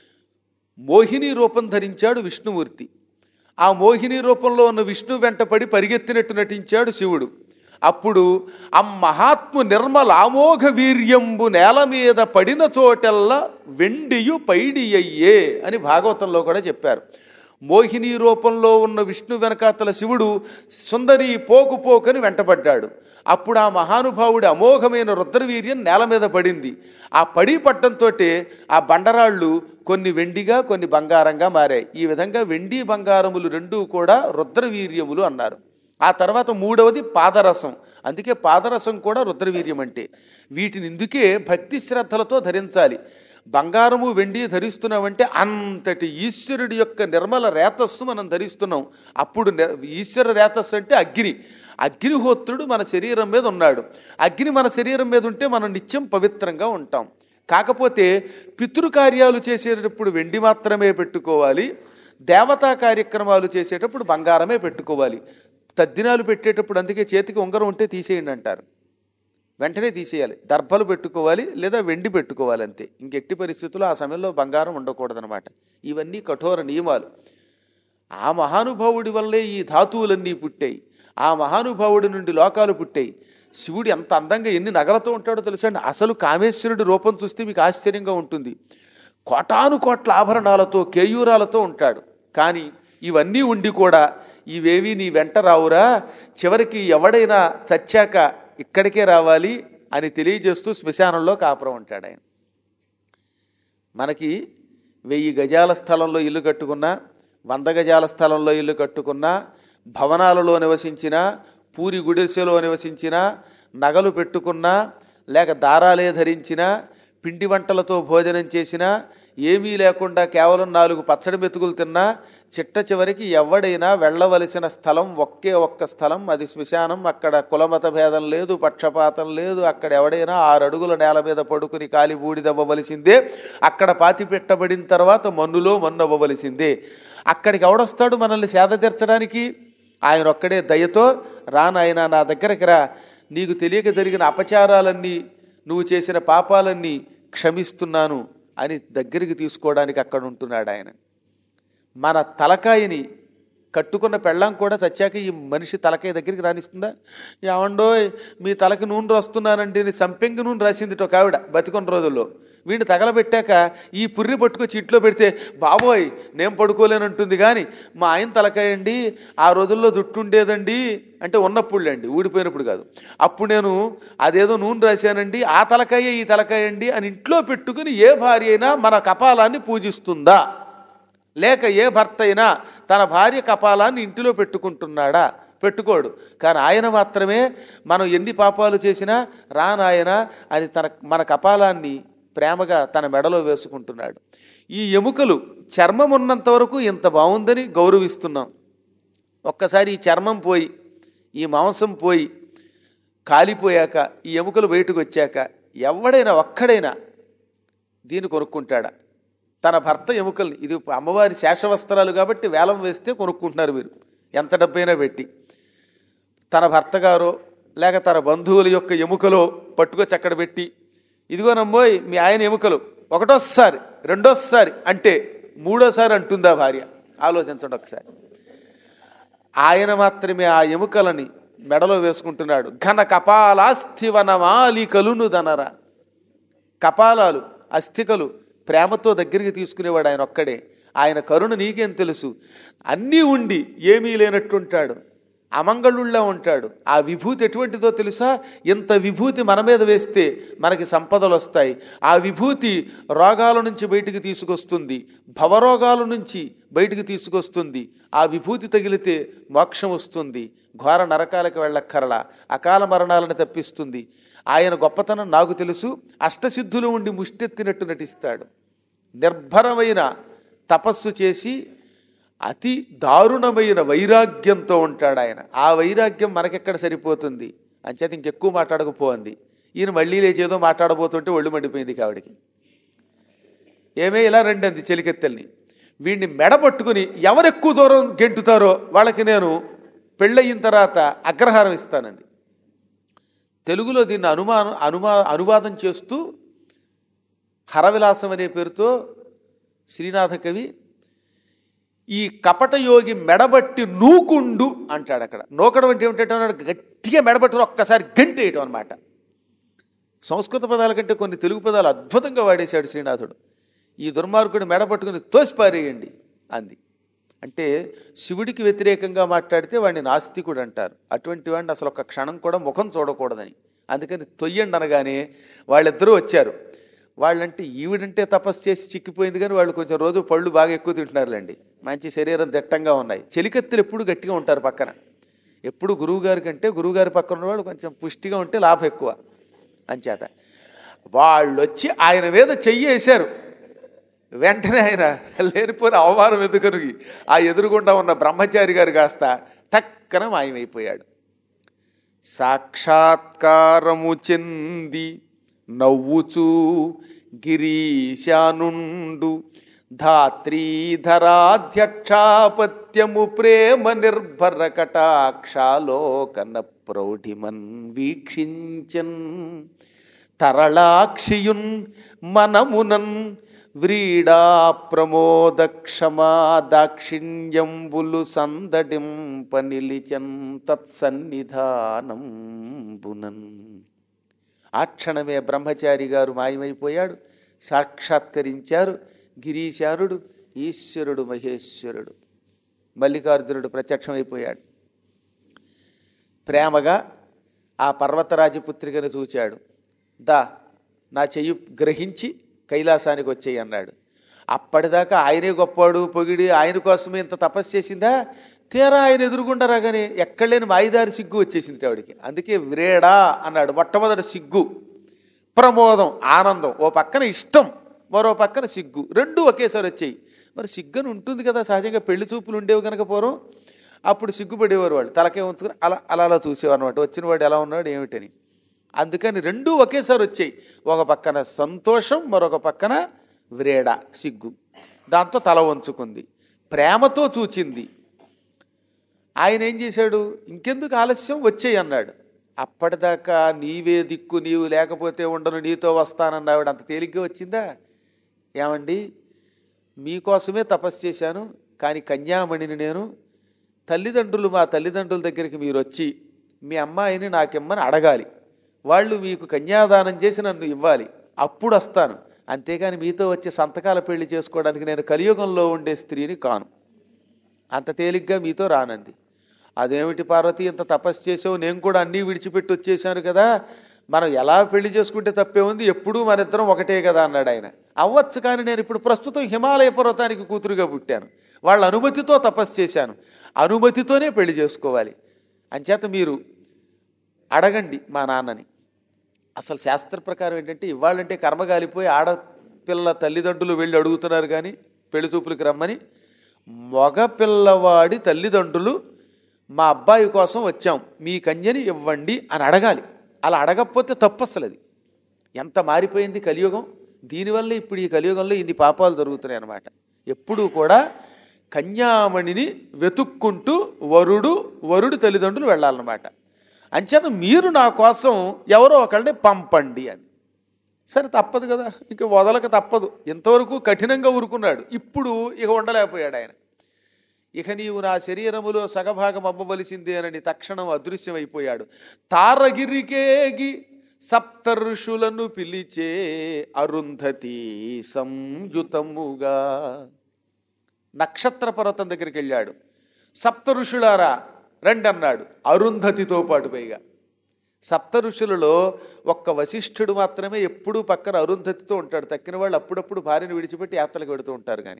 మోహిని రూపం ధరించాడు విష్ణుమూర్తి ఆ మోహిని రూపంలో ఉన్న విష్ణు వెంటపడి పరిగెత్తినట్టు నటించాడు శివుడు అప్పుడు ఆ మహాత్ము నిర్మల ఆమోఘ వీర్యంబు నేల మీద పడిన చోటల్లా వెండియు పైడియ్యే అని భాగవతంలో కూడా చెప్పారు మోహిని రూపంలో ఉన్న విష్ణు వెనకాతల శివుడు సుందరి పోకు పోకని వెంటబడ్డాడు అప్పుడు ఆ మహానుభావుడి అమోఘమైన రుద్రవీర్యం నేల మీద పడింది ఆ పడి పట్టంతో ఆ బండరాళ్ళు కొన్ని వెండిగా కొన్ని బంగారంగా మారాయి ఈ విధంగా వెండి బంగారములు రెండూ కూడా రుద్రవీర్యములు అన్నారు ఆ తర్వాత మూడవది పాదరసం అందుకే పాదరసం కూడా రుద్రవీర్యం అంటే వీటిని ఇందుకే భక్తి శ్రద్ధలతో ధరించాలి బంగారము వెండి ధరిస్తున్నామంటే అంతటి ఈశ్వరుడి యొక్క నిర్మల రేతస్సు మనం ధరిస్తున్నాం అప్పుడు నిర్- ఈశ్వర రేతస్సు అంటే అగ్ని అగ్నిహోత్రుడు మన శరీరం మీద ఉన్నాడు అగ్ని మన శరీరం మీద ఉంటే మనం నిత్యం పవిత్రంగా ఉంటాం కాకపోతే పితృకార్యాలు చేసేటప్పుడు వెండి మాత్రమే పెట్టుకోవాలి దేవతా కార్యక్రమాలు చేసేటప్పుడు బంగారమే పెట్టుకోవాలి తద్దినాలు పెట్టేటప్పుడు అందుకే చేతికి ఉంగరం ఉంటే తీసేయండి అంటారు వెంటనే తీసేయాలి దర్భలు పెట్టుకోవాలి లేదా వెండి పెట్టుకోవాలి అంతే ఇంకెట్టి పరిస్థితుల్లో ఆ సమయంలో బంగారం ఉండకూడదనమాట ఇవన్నీ కఠోర నియమాలు ఆ మహానుభావుడి వల్లే ఈ ధాతువులన్నీ పుట్టాయి ఆ మహానుభావుడి నుండి లోకాలు పుట్టాయి శివుడు ఎంత అందంగా ఎన్ని నగలతో ఉంటాడో తెలుసండి అసలు కామేశ్వరుడి రూపం చూస్తే మీకు ఆశ్చర్యంగా ఉంటుంది కోటాను కోట్ల ఆభరణాలతో కేయూరాలతో ఉంటాడు కానీ ఇవన్నీ ఉండి కూడా ఇవేవి నీ వెంట రావురా చివరికి ఎవడైనా చచ్చాక ఇక్కడికే రావాలి అని తెలియజేస్తూ శ్మశానంలో కాపురం ఉంటాడు ఆయన మనకి వెయ్యి గజాల స్థలంలో ఇల్లు కట్టుకున్నా వంద గజాల స్థలంలో ఇల్లు కట్టుకున్నా భవనాలలో నివసించిన పూరి గుడిసెలో నివసించిన నగలు పెట్టుకున్నా లేక దారాలే ధరించిన పిండి వంటలతో భోజనం చేసినా ఏమీ లేకుండా కేవలం నాలుగు పచ్చడి మెతుకులు తిన్నా చిట్ట చివరికి ఎవడైనా వెళ్ళవలసిన స్థలం ఒకే ఒక్క స్థలం అది శ్మశానం అక్కడ కులమత భేదం లేదు పక్షపాతం లేదు అక్కడ ఎవడైనా ఆరు అడుగుల నేల మీద పడుకుని కాలి బూడిదవ్వవలసిందే అక్కడ పాతి పెట్టబడిన తర్వాత మన్నులో మన్ను అవ్వవలసిందే అక్కడికి ఎవడొస్తాడు మనల్ని సేద తీర్చడానికి ఆయన ఒక్కడే దయతో రానాయన నా దగ్గరికి రా నీకు తెలియక జరిగిన అపచారాలన్నీ నువ్వు చేసిన పాపాలన్నీ క్షమిస్తున్నాను అని దగ్గరికి తీసుకోవడానికి అక్కడ ఉంటున్నాడు ఆయన మన తలకాయని కట్టుకున్న పెళ్ళం కూడా చచ్చాక ఈ మనిషి తలకాయ దగ్గరికి రానిస్తుందా ఏమండోయ్ మీ తలకి నూనె రాస్తున్నానండి అని సంపెంగి నూనె రాసింది ఒక ఆవిడ బతికొన్న రోజుల్లో వీడిని తగలబెట్టాక ఈ పుర్రి పట్టుకొచ్చి ఇంట్లో పెడితే బాబోయ్ నేను పడుకోలేనంటుంది కానీ మా ఆయన తలకాయ అండి ఆ రోజుల్లో జుట్టు ఉండేదండి అంటే ఉన్నప్పుడులేండి ఊడిపోయినప్పుడు కాదు అప్పుడు నేను అదేదో నూనె రాశానండి ఆ తలకాయ ఈ తలకాయ అండి అని ఇంట్లో పెట్టుకుని ఏ భార్య అయినా మన కపాలాన్ని పూజిస్తుందా లేక ఏ భర్త అయినా తన భార్య కపాలాన్ని ఇంటిలో పెట్టుకుంటున్నాడా పెట్టుకోడు కానీ ఆయన మాత్రమే మనం ఎన్ని పాపాలు చేసినా రానాయన అని తన మన కపాలాన్ని ప్రేమగా తన మెడలో వేసుకుంటున్నాడు ఈ ఎముకలు చర్మం ఉన్నంత వరకు ఇంత బాగుందని గౌరవిస్తున్నాం ఒక్కసారి ఈ చర్మం పోయి ఈ మాంసం పోయి కాలిపోయాక ఈ ఎముకలు బయటకు వచ్చాక ఎవడైనా ఒక్కడైనా దీన్ని కొనుక్కుంటాడా తన భర్త ఎముకల్ని ఇది అమ్మవారి శేషవస్త్రాలు కాబట్టి వేలం వేస్తే కొనుక్కుంటున్నారు మీరు ఎంత డబ్బైనా పెట్టి తన భర్త గారో లేక తన బంధువుల యొక్క ఎముకలో పట్టుకొచ్చి అక్కడ పెట్టి ఇదిగోనమ్మోయ్ మీ ఆయన ఎముకలు ఒకటోసారి రెండోసారి అంటే మూడోసారి అంటుందా భార్య ఆలోచించండి ఒకసారి ఆయన మాత్రమే ఆ ఎముకలని మెడలో వేసుకుంటున్నాడు ఘన కపాలాస్థివనమాలికలును దనరా కపాలాలు అస్థికలు ప్రేమతో దగ్గరికి తీసుకునేవాడు ఆయన ఒక్కడే ఆయన కరుణ నీకేం తెలుసు అన్నీ ఉండి ఏమీ లేనట్టుంటాడు అమంగళుళ్ళ ఉంటాడు ఆ విభూతి ఎటువంటిదో తెలుసా ఇంత విభూతి మన మీద వేస్తే మనకి సంపదలు వస్తాయి ఆ విభూతి రోగాల నుంచి బయటికి తీసుకొస్తుంది భవరోగాల నుంచి బయటికి తీసుకొస్తుంది ఆ విభూతి తగిలితే మోక్షం వస్తుంది ఘోర నరకాలకు వెళ్ళక్కరలా అకాల మరణాలను తప్పిస్తుంది ఆయన గొప్పతనం నాకు తెలుసు అష్టసిద్ధులు ఉండి ముష్టెత్తినట్టు నటిస్తాడు నిర్భరమైన తపస్సు చేసి అతి దారుణమైన వైరాగ్యంతో ఉంటాడు ఆయన ఆ వైరాగ్యం మనకెక్కడ సరిపోతుంది అంచేత ఇంకెక్కువ మాట్లాడకపోయింది ఈయన మళ్ళీ లేచేదో మాట్లాడబోతుంటే ఒళ్ళు మండిపోయింది కావిడికి ఏమే ఇలా రండి అంది చెలికెత్తెల్ని వీడిని మెడపట్టుకుని ఎవరు ఎక్కువ దూరం గెంటుతారో వాళ్ళకి నేను పెళ్ళయిన తర్వాత అగ్రహారం ఇస్తానంది తెలుగులో దీన్ని అనుమానం అనుమా అనువాదం చేస్తూ హరవిలాసం అనే పేరుతో శ్రీనాథ కవి ఈ కపటయోగి మెడబట్టి నూకుండు అంటాడు అక్కడ నూకడం అంటే ఏమిటంటే గట్టిగా మెడబట్టుకుని ఒక్కసారి గంటేయటం అనమాట సంస్కృత పదాల కంటే కొన్ని తెలుగు పదాలు అద్భుతంగా వాడేశాడు శ్రీనాథుడు ఈ దుర్మార్గుడు మెడపట్టుకుని తోసిపారేయండి అంది అంటే శివుడికి వ్యతిరేకంగా మాట్లాడితే వాడిని నాస్తికుడు అంటారు అటువంటి వాడిని అసలు ఒక క్షణం కూడా ముఖం చూడకూడదని అందుకని తొయ్యండి అనగానే వాళ్ళిద్దరూ వచ్చారు వాళ్ళంటే ఈవిడంటే తపస్సు చేసి చిక్కిపోయింది కానీ వాళ్ళు కొంచెం రోజు పళ్ళు బాగా ఎక్కువ తింటున్నారులేండి మంచి శరీరం దిట్టంగా ఉన్నాయి చెలికత్తెలు ఎప్పుడు గట్టిగా ఉంటారు పక్కన ఎప్పుడు గురువుగారి కంటే గురువుగారి పక్కన ఉన్నవాళ్ళు కొంచెం పుష్టిగా ఉంటే లాభం ఎక్కువ అంచేత వాళ్ళు వచ్చి ఆయన మీద చెయ్యి వేశారు వెంటనే ఆయన లేనిపోయిన అవమానం ఎదుకరిగి ఆ ఎదురుగుండా ఉన్న బ్రహ్మచారి గారు కాస్త టక్కన మాయమైపోయాడు సాక్షాత్కారము చెంది నవ్వుచూ గిరీశానుండు ధాత్రీధరాధ్యక్షాపత్యము ప్రేమ నిర్భర కటాక్షాలోకన ప్రౌఢిమన్ వీక్షించన్ తరళాక్షియున్ మనమునన్ వ్రీడా ప్రమోద క్షమా దాక్షిణ్యంబులు సందడింప నిలిచన్ తత్సన్నిధానంబునన్ ఆ క్షణమే బ్రహ్మచారి గారు మాయమైపోయాడు సాక్షాత్కరించారు గిరీశానుడు ఈశ్వరుడు మహేశ్వరుడు మల్లికార్జునుడు ప్రత్యక్షమైపోయాడు ప్రేమగా ఆ పర్వతరాజపుత్రికను చూచాడు దా నా చెయ్యి గ్రహించి కైలాసానికి వచ్చేయి అన్నాడు అప్పటిదాకా ఆయనే గొప్పవాడు పొగిడి ఆయన కోసమే ఇంత తపస్సు చేసిందా తీరా ఆయన ఎదురుగుండా రాగానే ఎక్కడలేని మాయిదారి సిగ్గు వచ్చేసింది ఆవిడికి అందుకే వ్రేడా అన్నాడు మొట్టమొదటి సిగ్గు ప్రమోదం ఆనందం ఓ పక్కన ఇష్టం మరో పక్కన సిగ్గు రెండు ఒకేసారి వచ్చాయి మరి సిగ్గని ఉంటుంది కదా సహజంగా పెళ్లి చూపులు ఉండేవి కనుక పూర్వం అప్పుడు సిగ్గుపడేవారు వాళ్ళు తలకే ఉంచుకుని అలా అలా అలా చూసేవారు అనమాట వచ్చిన వాడు ఎలా ఉన్నాడు ఏమిటని అందుకని రెండూ ఒకేసారి వచ్చాయి ఒక పక్కన సంతోషం మరొక పక్కన వ్రేడ సిగ్గు దాంతో తల వంచుకుంది ప్రేమతో చూచింది ఆయన ఏం చేశాడు ఇంకెందుకు ఆలస్యం వచ్చేయి అన్నాడు అప్పటిదాకా నీవే దిక్కు నీవు లేకపోతే ఉండను నీతో వస్తానన్నావిడ అంత తేలిగ్గా వచ్చిందా ఏమండి మీకోసమే తపస్సు చేశాను కానీ కన్యామణిని నేను తల్లిదండ్రులు మా తల్లిదండ్రుల దగ్గరికి మీరు వచ్చి మీ అమ్మాయిని నాకిమ్మని అడగాలి వాళ్ళు మీకు కన్యాదానం చేసి నన్ను ఇవ్వాలి అప్పుడు వస్తాను అంతేగాని మీతో వచ్చి సంతకాల పెళ్లి చేసుకోవడానికి నేను కలియుగంలో ఉండే స్త్రీని కాను అంత తేలిగ్గా మీతో రానంది అదేమిటి పార్వతి ఇంత తపస్సు చేసావు నేను కూడా అన్నీ విడిచిపెట్టి వచ్చేసాను కదా మనం ఎలా పెళ్లి చేసుకుంటే తప్పే ఉంది ఎప్పుడూ మన ఇద్దరం ఒకటే కదా అన్నాడు ఆయన అవ్వచ్చు కానీ నేను ఇప్పుడు ప్రస్తుతం హిమాలయ పర్వతానికి కూతురుగా పుట్టాను వాళ్ళ అనుమతితో తపస్సు చేశాను అనుమతితోనే పెళ్లి చేసుకోవాలి అంచేత మీరు అడగండి మా నాన్నని అసలు శాస్త్ర ప్రకారం ఏంటంటే ఇవాళంటే కర్మ కాలిపోయి ఆడపిల్ల తల్లిదండ్రులు వెళ్ళి అడుగుతున్నారు కానీ పెళ్లి చూపులకు రమ్మని మగ పిల్లవాడి తల్లిదండ్రులు మా అబ్బాయి కోసం వచ్చాం మీ కన్యని ఇవ్వండి అని అడగాలి అలా అడగకపోతే తప్పు అసలు అది ఎంత మారిపోయింది కలియుగం దీనివల్ల ఇప్పుడు ఈ కలియుగంలో ఇన్ని పాపాలు జరుగుతున్నాయి అన్నమాట ఎప్పుడూ కూడా కన్యామణిని వెతుక్కుంటూ వరుడు వరుడు తల్లిదండ్రులు వెళ్ళాలన్నమాట అంచేత మీరు నా కోసం ఎవరో ఒకళ్ళని పంపండి అని సరే తప్పదు కదా ఇక వదలక తప్పదు ఇంతవరకు కఠినంగా ఊరుకున్నాడు ఇప్పుడు ఇక ఉండలేకపోయాడు ఆయన ఇక నీవు నా శరీరములో సగభాగం అవ్వవలసిందేనని తక్షణం అదృశ్యమైపోయాడు తారగిరికేగి సప్తర్షులను పిలిచే అరుంధతి సంయుతముగా నక్షత్ర పర్వతం దగ్గరికి వెళ్ళాడు సప్త ఋషులారా రండి అన్నాడు అరుంధతితో పాటు పైగా సప్త ఋషులలో ఒక్క వశిష్ఠుడు మాత్రమే ఎప్పుడూ పక్కన అరుంధతితో ఉంటాడు తక్కిన వాళ్ళు అప్పుడప్పుడు భార్యను విడిచిపెట్టి యాత్రలకు వెడుతూ ఉంటారు కానీ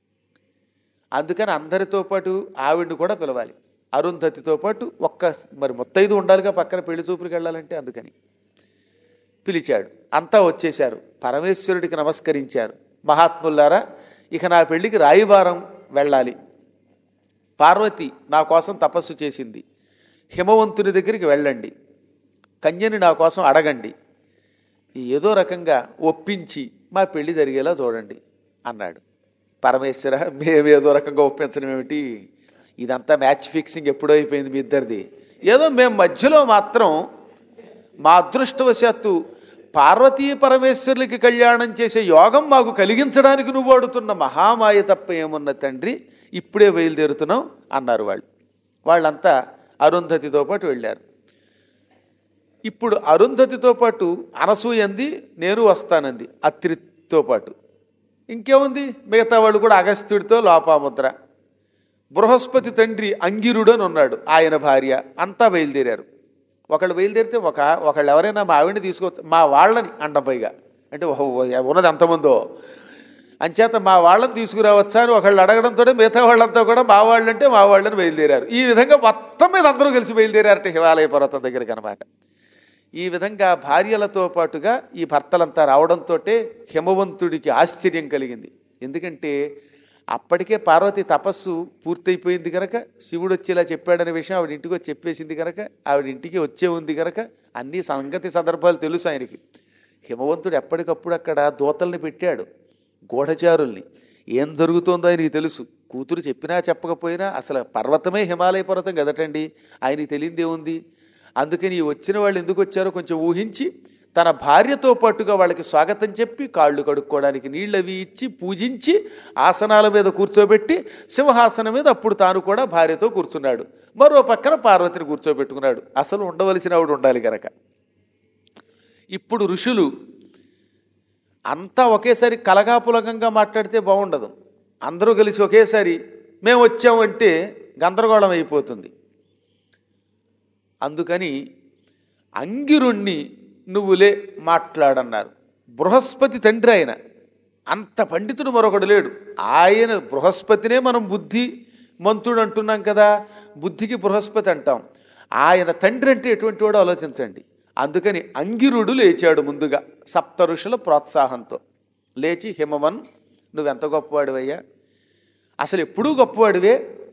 అందుకని అందరితో పాటు ఆవిడ్ని కూడా పిలవాలి అరుంధతితో పాటు ఒక్క మరి మొత్తైదు ఉండాలిగా పక్కన పెళ్లి చూపులకు వెళ్ళాలంటే అందుకని పిలిచాడు అంతా వచ్చేశారు పరమేశ్వరుడికి నమస్కరించారు మహాత్ములారా ఇక నా పెళ్లికి రాయివారం వెళ్ళాలి పార్వతి నా కోసం తపస్సు చేసింది హిమవంతుని దగ్గరికి వెళ్ళండి కన్యని నా కోసం అడగండి ఏదో రకంగా ఒప్పించి మా పెళ్లి జరిగేలా చూడండి అన్నాడు పరమేశ్వర మేము ఏదో రకంగా ఒప్పించడం ఏమిటి ఇదంతా మ్యాచ్ ఫిక్సింగ్ ఎప్పుడో అయిపోయింది మీ ఇద్దరిది ఏదో మేము మధ్యలో మాత్రం మా అదృష్టవశాత్తు పార్వతీ పరమేశ్వరులకి కళ్యాణం చేసే యోగం మాకు కలిగించడానికి నువ్వు వాడుతున్న మహామాయ తప్ప ఏమున్న తండ్రి ఇప్పుడే బయలుదేరుతున్నాం అన్నారు వాళ్ళు వాళ్ళంతా అరుంధతితో పాటు వెళ్ళారు ఇప్పుడు అరుంధతితో పాటు అనసూయంది నేను వస్తానంది అత్రితో పాటు ఇంకేముంది మిగతా వాళ్ళు కూడా అగస్త్యుడితో లోపాముద్ర బృహస్పతి తండ్రి అంగిరుడు అని ఉన్నాడు ఆయన భార్య అంతా బయలుదేరారు ఒకళ్ళు బయలుదేరితే ఒక ఒకళ్ళు ఎవరైనా మా ఆవిడని తీసుకోవచ్చు మా వాళ్ళని అండం పైగా అంటే ఓహో, ఉన్నది ఎంతమందో అంచేత మా వాళ్ళని తీసుకురావచ్చా అని ఒకళ్ళు అడగడంతో మిగతా వాళ్ళంతా కూడా మా వాళ్ళు అంటే మా వాళ్ళని బయలుదేరారు ఈ విధంగా మొత్తం మీద అందరూ కలిసి బయలుదేరారట హిమాలయ పర్వతం దగ్గరికి అనమాట ఈ విధంగా భార్యలతో పాటుగా ఈ భర్తలంతా రావడంతో హిమవంతుడికి ఆశ్చర్యం కలిగింది ఎందుకంటే అప్పటికే పార్వతి తపస్సు పూర్తయిపోయింది కనుక శివుడు వచ్చేలా చెప్పాడనే విషయం ఆవిడ ఇంటికి వచ్చి చెప్పేసింది కనుక ఆవిడ ఇంటికి వచ్చే ఉంది కనుక అన్ని సంగతి సందర్భాలు తెలుసు ఆయనకి హిమవంతుడు ఎప్పటికప్పుడు అక్కడ దూతల్ని పెట్టాడు గూఢచారుల్ని ఏం జరుగుతోందో ఆయనకి తెలుసు కూతురు చెప్పినా చెప్పకపోయినా అసలు పర్వతమే హిమాలయ పర్వతం కదటండి ఆయనకి తెలియంది ఏముంది అందుకని ఈ వచ్చిన వాళ్ళు ఎందుకు వచ్చారో కొంచెం ఊహించి తన భార్యతో పాటుగా వాళ్ళకి స్వాగతం చెప్పి కాళ్ళు కడుక్కోవడానికి నీళ్ళు అవి ఇచ్చి పూజించి ఆసనాల మీద కూర్చోబెట్టి సింహాసనం మీద అప్పుడు తాను కూడా భార్యతో కూర్చున్నాడు మరో పక్కన పార్వతిని కూర్చోబెట్టుకున్నాడు అసలు ఉండవలసిన ఆవిడ ఉండాలి కనుక ఇప్పుడు ఋషులు అంతా ఒకేసారి కలగాపులగంగా మాట్లాడితే బాగుండదు అందరూ కలిసి ఒకేసారి మేము వచ్చామంటే గందరగోళం అయిపోతుంది అందుకని అంగిరుణ్ణి నువ్వులే మాట్లాడన్నారు బృహస్పతి తండ్రి ఆయన అంత పండితుడు మరొకడు లేడు ఆయన బృహస్పతినే మనం బుద్ధి మంతుడు అంటున్నాం కదా బుద్ధికి బృహస్పతి అంటాం ఆయన తండ్రి అంటే ఎటువంటి వాడో ఆలోచించండి అందుకని అంగిరుడు లేచాడు ముందుగా సప్త ఋషుల ప్రోత్సాహంతో లేచి హిమవన్ నువ్వెంత గొప్పవాడివయ్యా అసలు ఎప్పుడూ గొప్పవాడివే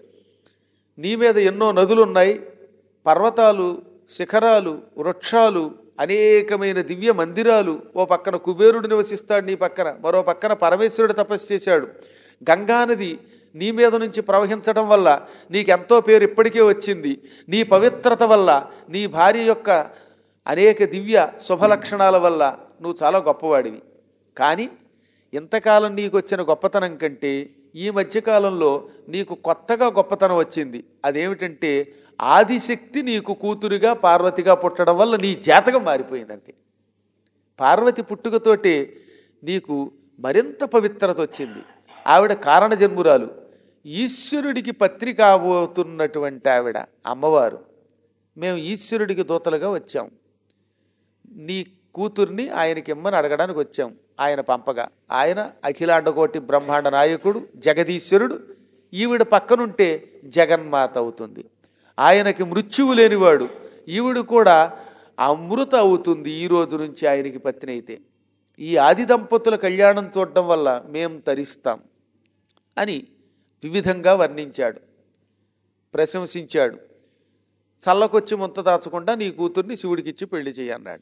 నీ మీద ఎన్నో నదులు ఉన్నాయి పర్వతాలు శిఖరాలు వృక్షాలు అనేకమైన దివ్య మందిరాలు ఓ పక్కన కుబేరుడు నివసిస్తాడు నీ పక్కన మరో పక్కన పరమేశ్వరుడు తపస్సు చేశాడు గంగానది నీ మీద నుంచి ప్రవహించడం వల్ల నీకెంతో పేరు ఇప్పటికే వచ్చింది నీ పవిత్రత వల్ల నీ భార్య యొక్క అనేక దివ్య శుభలక్షణాల వల్ల నువ్వు చాలా గొప్పవాడివి కానీ ఇంతకాలం నీకు వచ్చిన గొప్పతనం కంటే ఈ మధ్యకాలంలో నీకు కొత్తగా గొప్పతనం వచ్చింది అదేమిటంటే ఆదిశక్తి నీకు కూతురుగా పార్వతిగా పుట్టడం వల్ల నీ జాతకం మారిపోయింది అంతే పార్వతి పుట్టుకతోటే నీకు మరింత పవిత్రత వచ్చింది ఆవిడ కారణ జన్మురాలు ఈశ్వరుడికి పత్రి కాబోతున్నటువంటి ఆవిడ అమ్మవారు మేము ఈశ్వరుడికి దూతలుగా వచ్చాం నీ కూతుర్ని ఆయనకి ఇమ్మని అడగడానికి వచ్చాం ఆయన పంపగా ఆయన అఖిలాండకోటి బ్రహ్మాండ నాయకుడు జగదీశ్వరుడు ఈవిడ పక్కనుంటే జగన్మాత అవుతుంది ఆయనకి మృత్యువు లేనివాడు ఈవిడ కూడా అమృత అవుతుంది ఈ రోజు నుంచి ఆయనకి పత్ని అయితే ఈ ఆది దంపతుల కళ్యాణం చూడడం వల్ల మేం తరిస్తాం అని వివిధంగా వర్ణించాడు ప్రశంసించాడు చల్లకొచ్చి ముంత దాచకుండా నీ కూతుర్ని శివుడికిచ్చి పెళ్లి చేయన్నాడు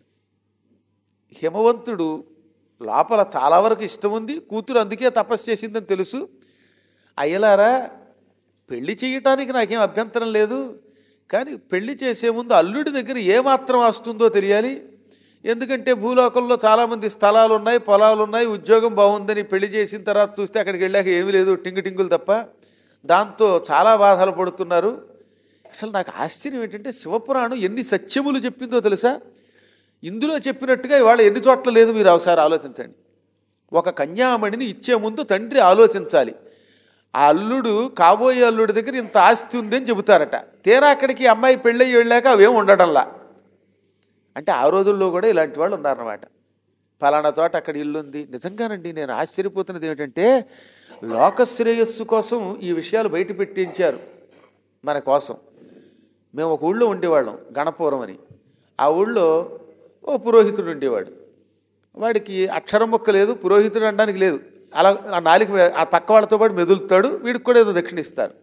హిమవంతుడు లోపల చాలా వరకు ఇష్టం ఉంది కూతురు అందుకే తపస్సు చేసిందని తెలుసు అయ్యలారా పెళ్లి చేయటానికి నాకేం అభ్యంతరం లేదు కానీ పెళ్లి చేసే ముందు అల్లుడి దగ్గర ఏమాత్రం వస్తుందో తెలియాలి ఎందుకంటే భూలోకంలో చాలామంది స్థలాలు ఉన్నాయి పొలాలు ఉన్నాయి ఉద్యోగం బాగుందని పెళ్లి చేసిన తర్వాత చూస్తే అక్కడికి వెళ్ళాక ఏమీ లేదు టింగు టింగులు తప్ప దాంతో చాలా బాధలు పడుతున్నారు అసలు నాకు ఆశ్చర్యం ఏంటంటే శివపురాణం ఎన్ని సత్యములు చెప్పిందో తెలుసా ఇందులో చెప్పినట్టుగా ఇవాళ ఎన్ని చోట్ల లేదు మీరు ఒకసారి ఆలోచించండి ఒక కన్యామణిని ఇచ్చే ముందు తండ్రి ఆలోచించాలి ఆ అల్లుడు కాబోయే అల్లుడి దగ్గర ఇంత ఆస్తి ఉంది అని చెబుతారట తీరా అక్కడికి అమ్మాయి పెళ్ళయి వెళ్ళాక అవేం ఉండడంలా అంటే ఆ రోజుల్లో కూడా ఇలాంటి వాళ్ళు ఉన్నారన్నమాట ఫలానా చోట అక్కడ ఇల్లు ఉంది నిజంగానండి నేను ఆశ్చర్యపోతున్నది ఏమిటంటే లోకశ్రేయస్సు కోసం ఈ విషయాలు బయట పెట్టించారు మన కోసం మేము ఒక ఊళ్ళో ఉండేవాళ్ళం గణపురం అని ఆ ఊళ్ళో ఓ పురోహితుడు ఉండేవాడు వాడికి అక్షరం మొక్క లేదు పురోహితుడు అనడానికి లేదు అలా ఆ నాలుగు మీద- ఆ పక్క వాళ్ళతో పాటు మెదులుతాడు వీడికి కూడా ఏదో దక్షిణ ఇస్తారు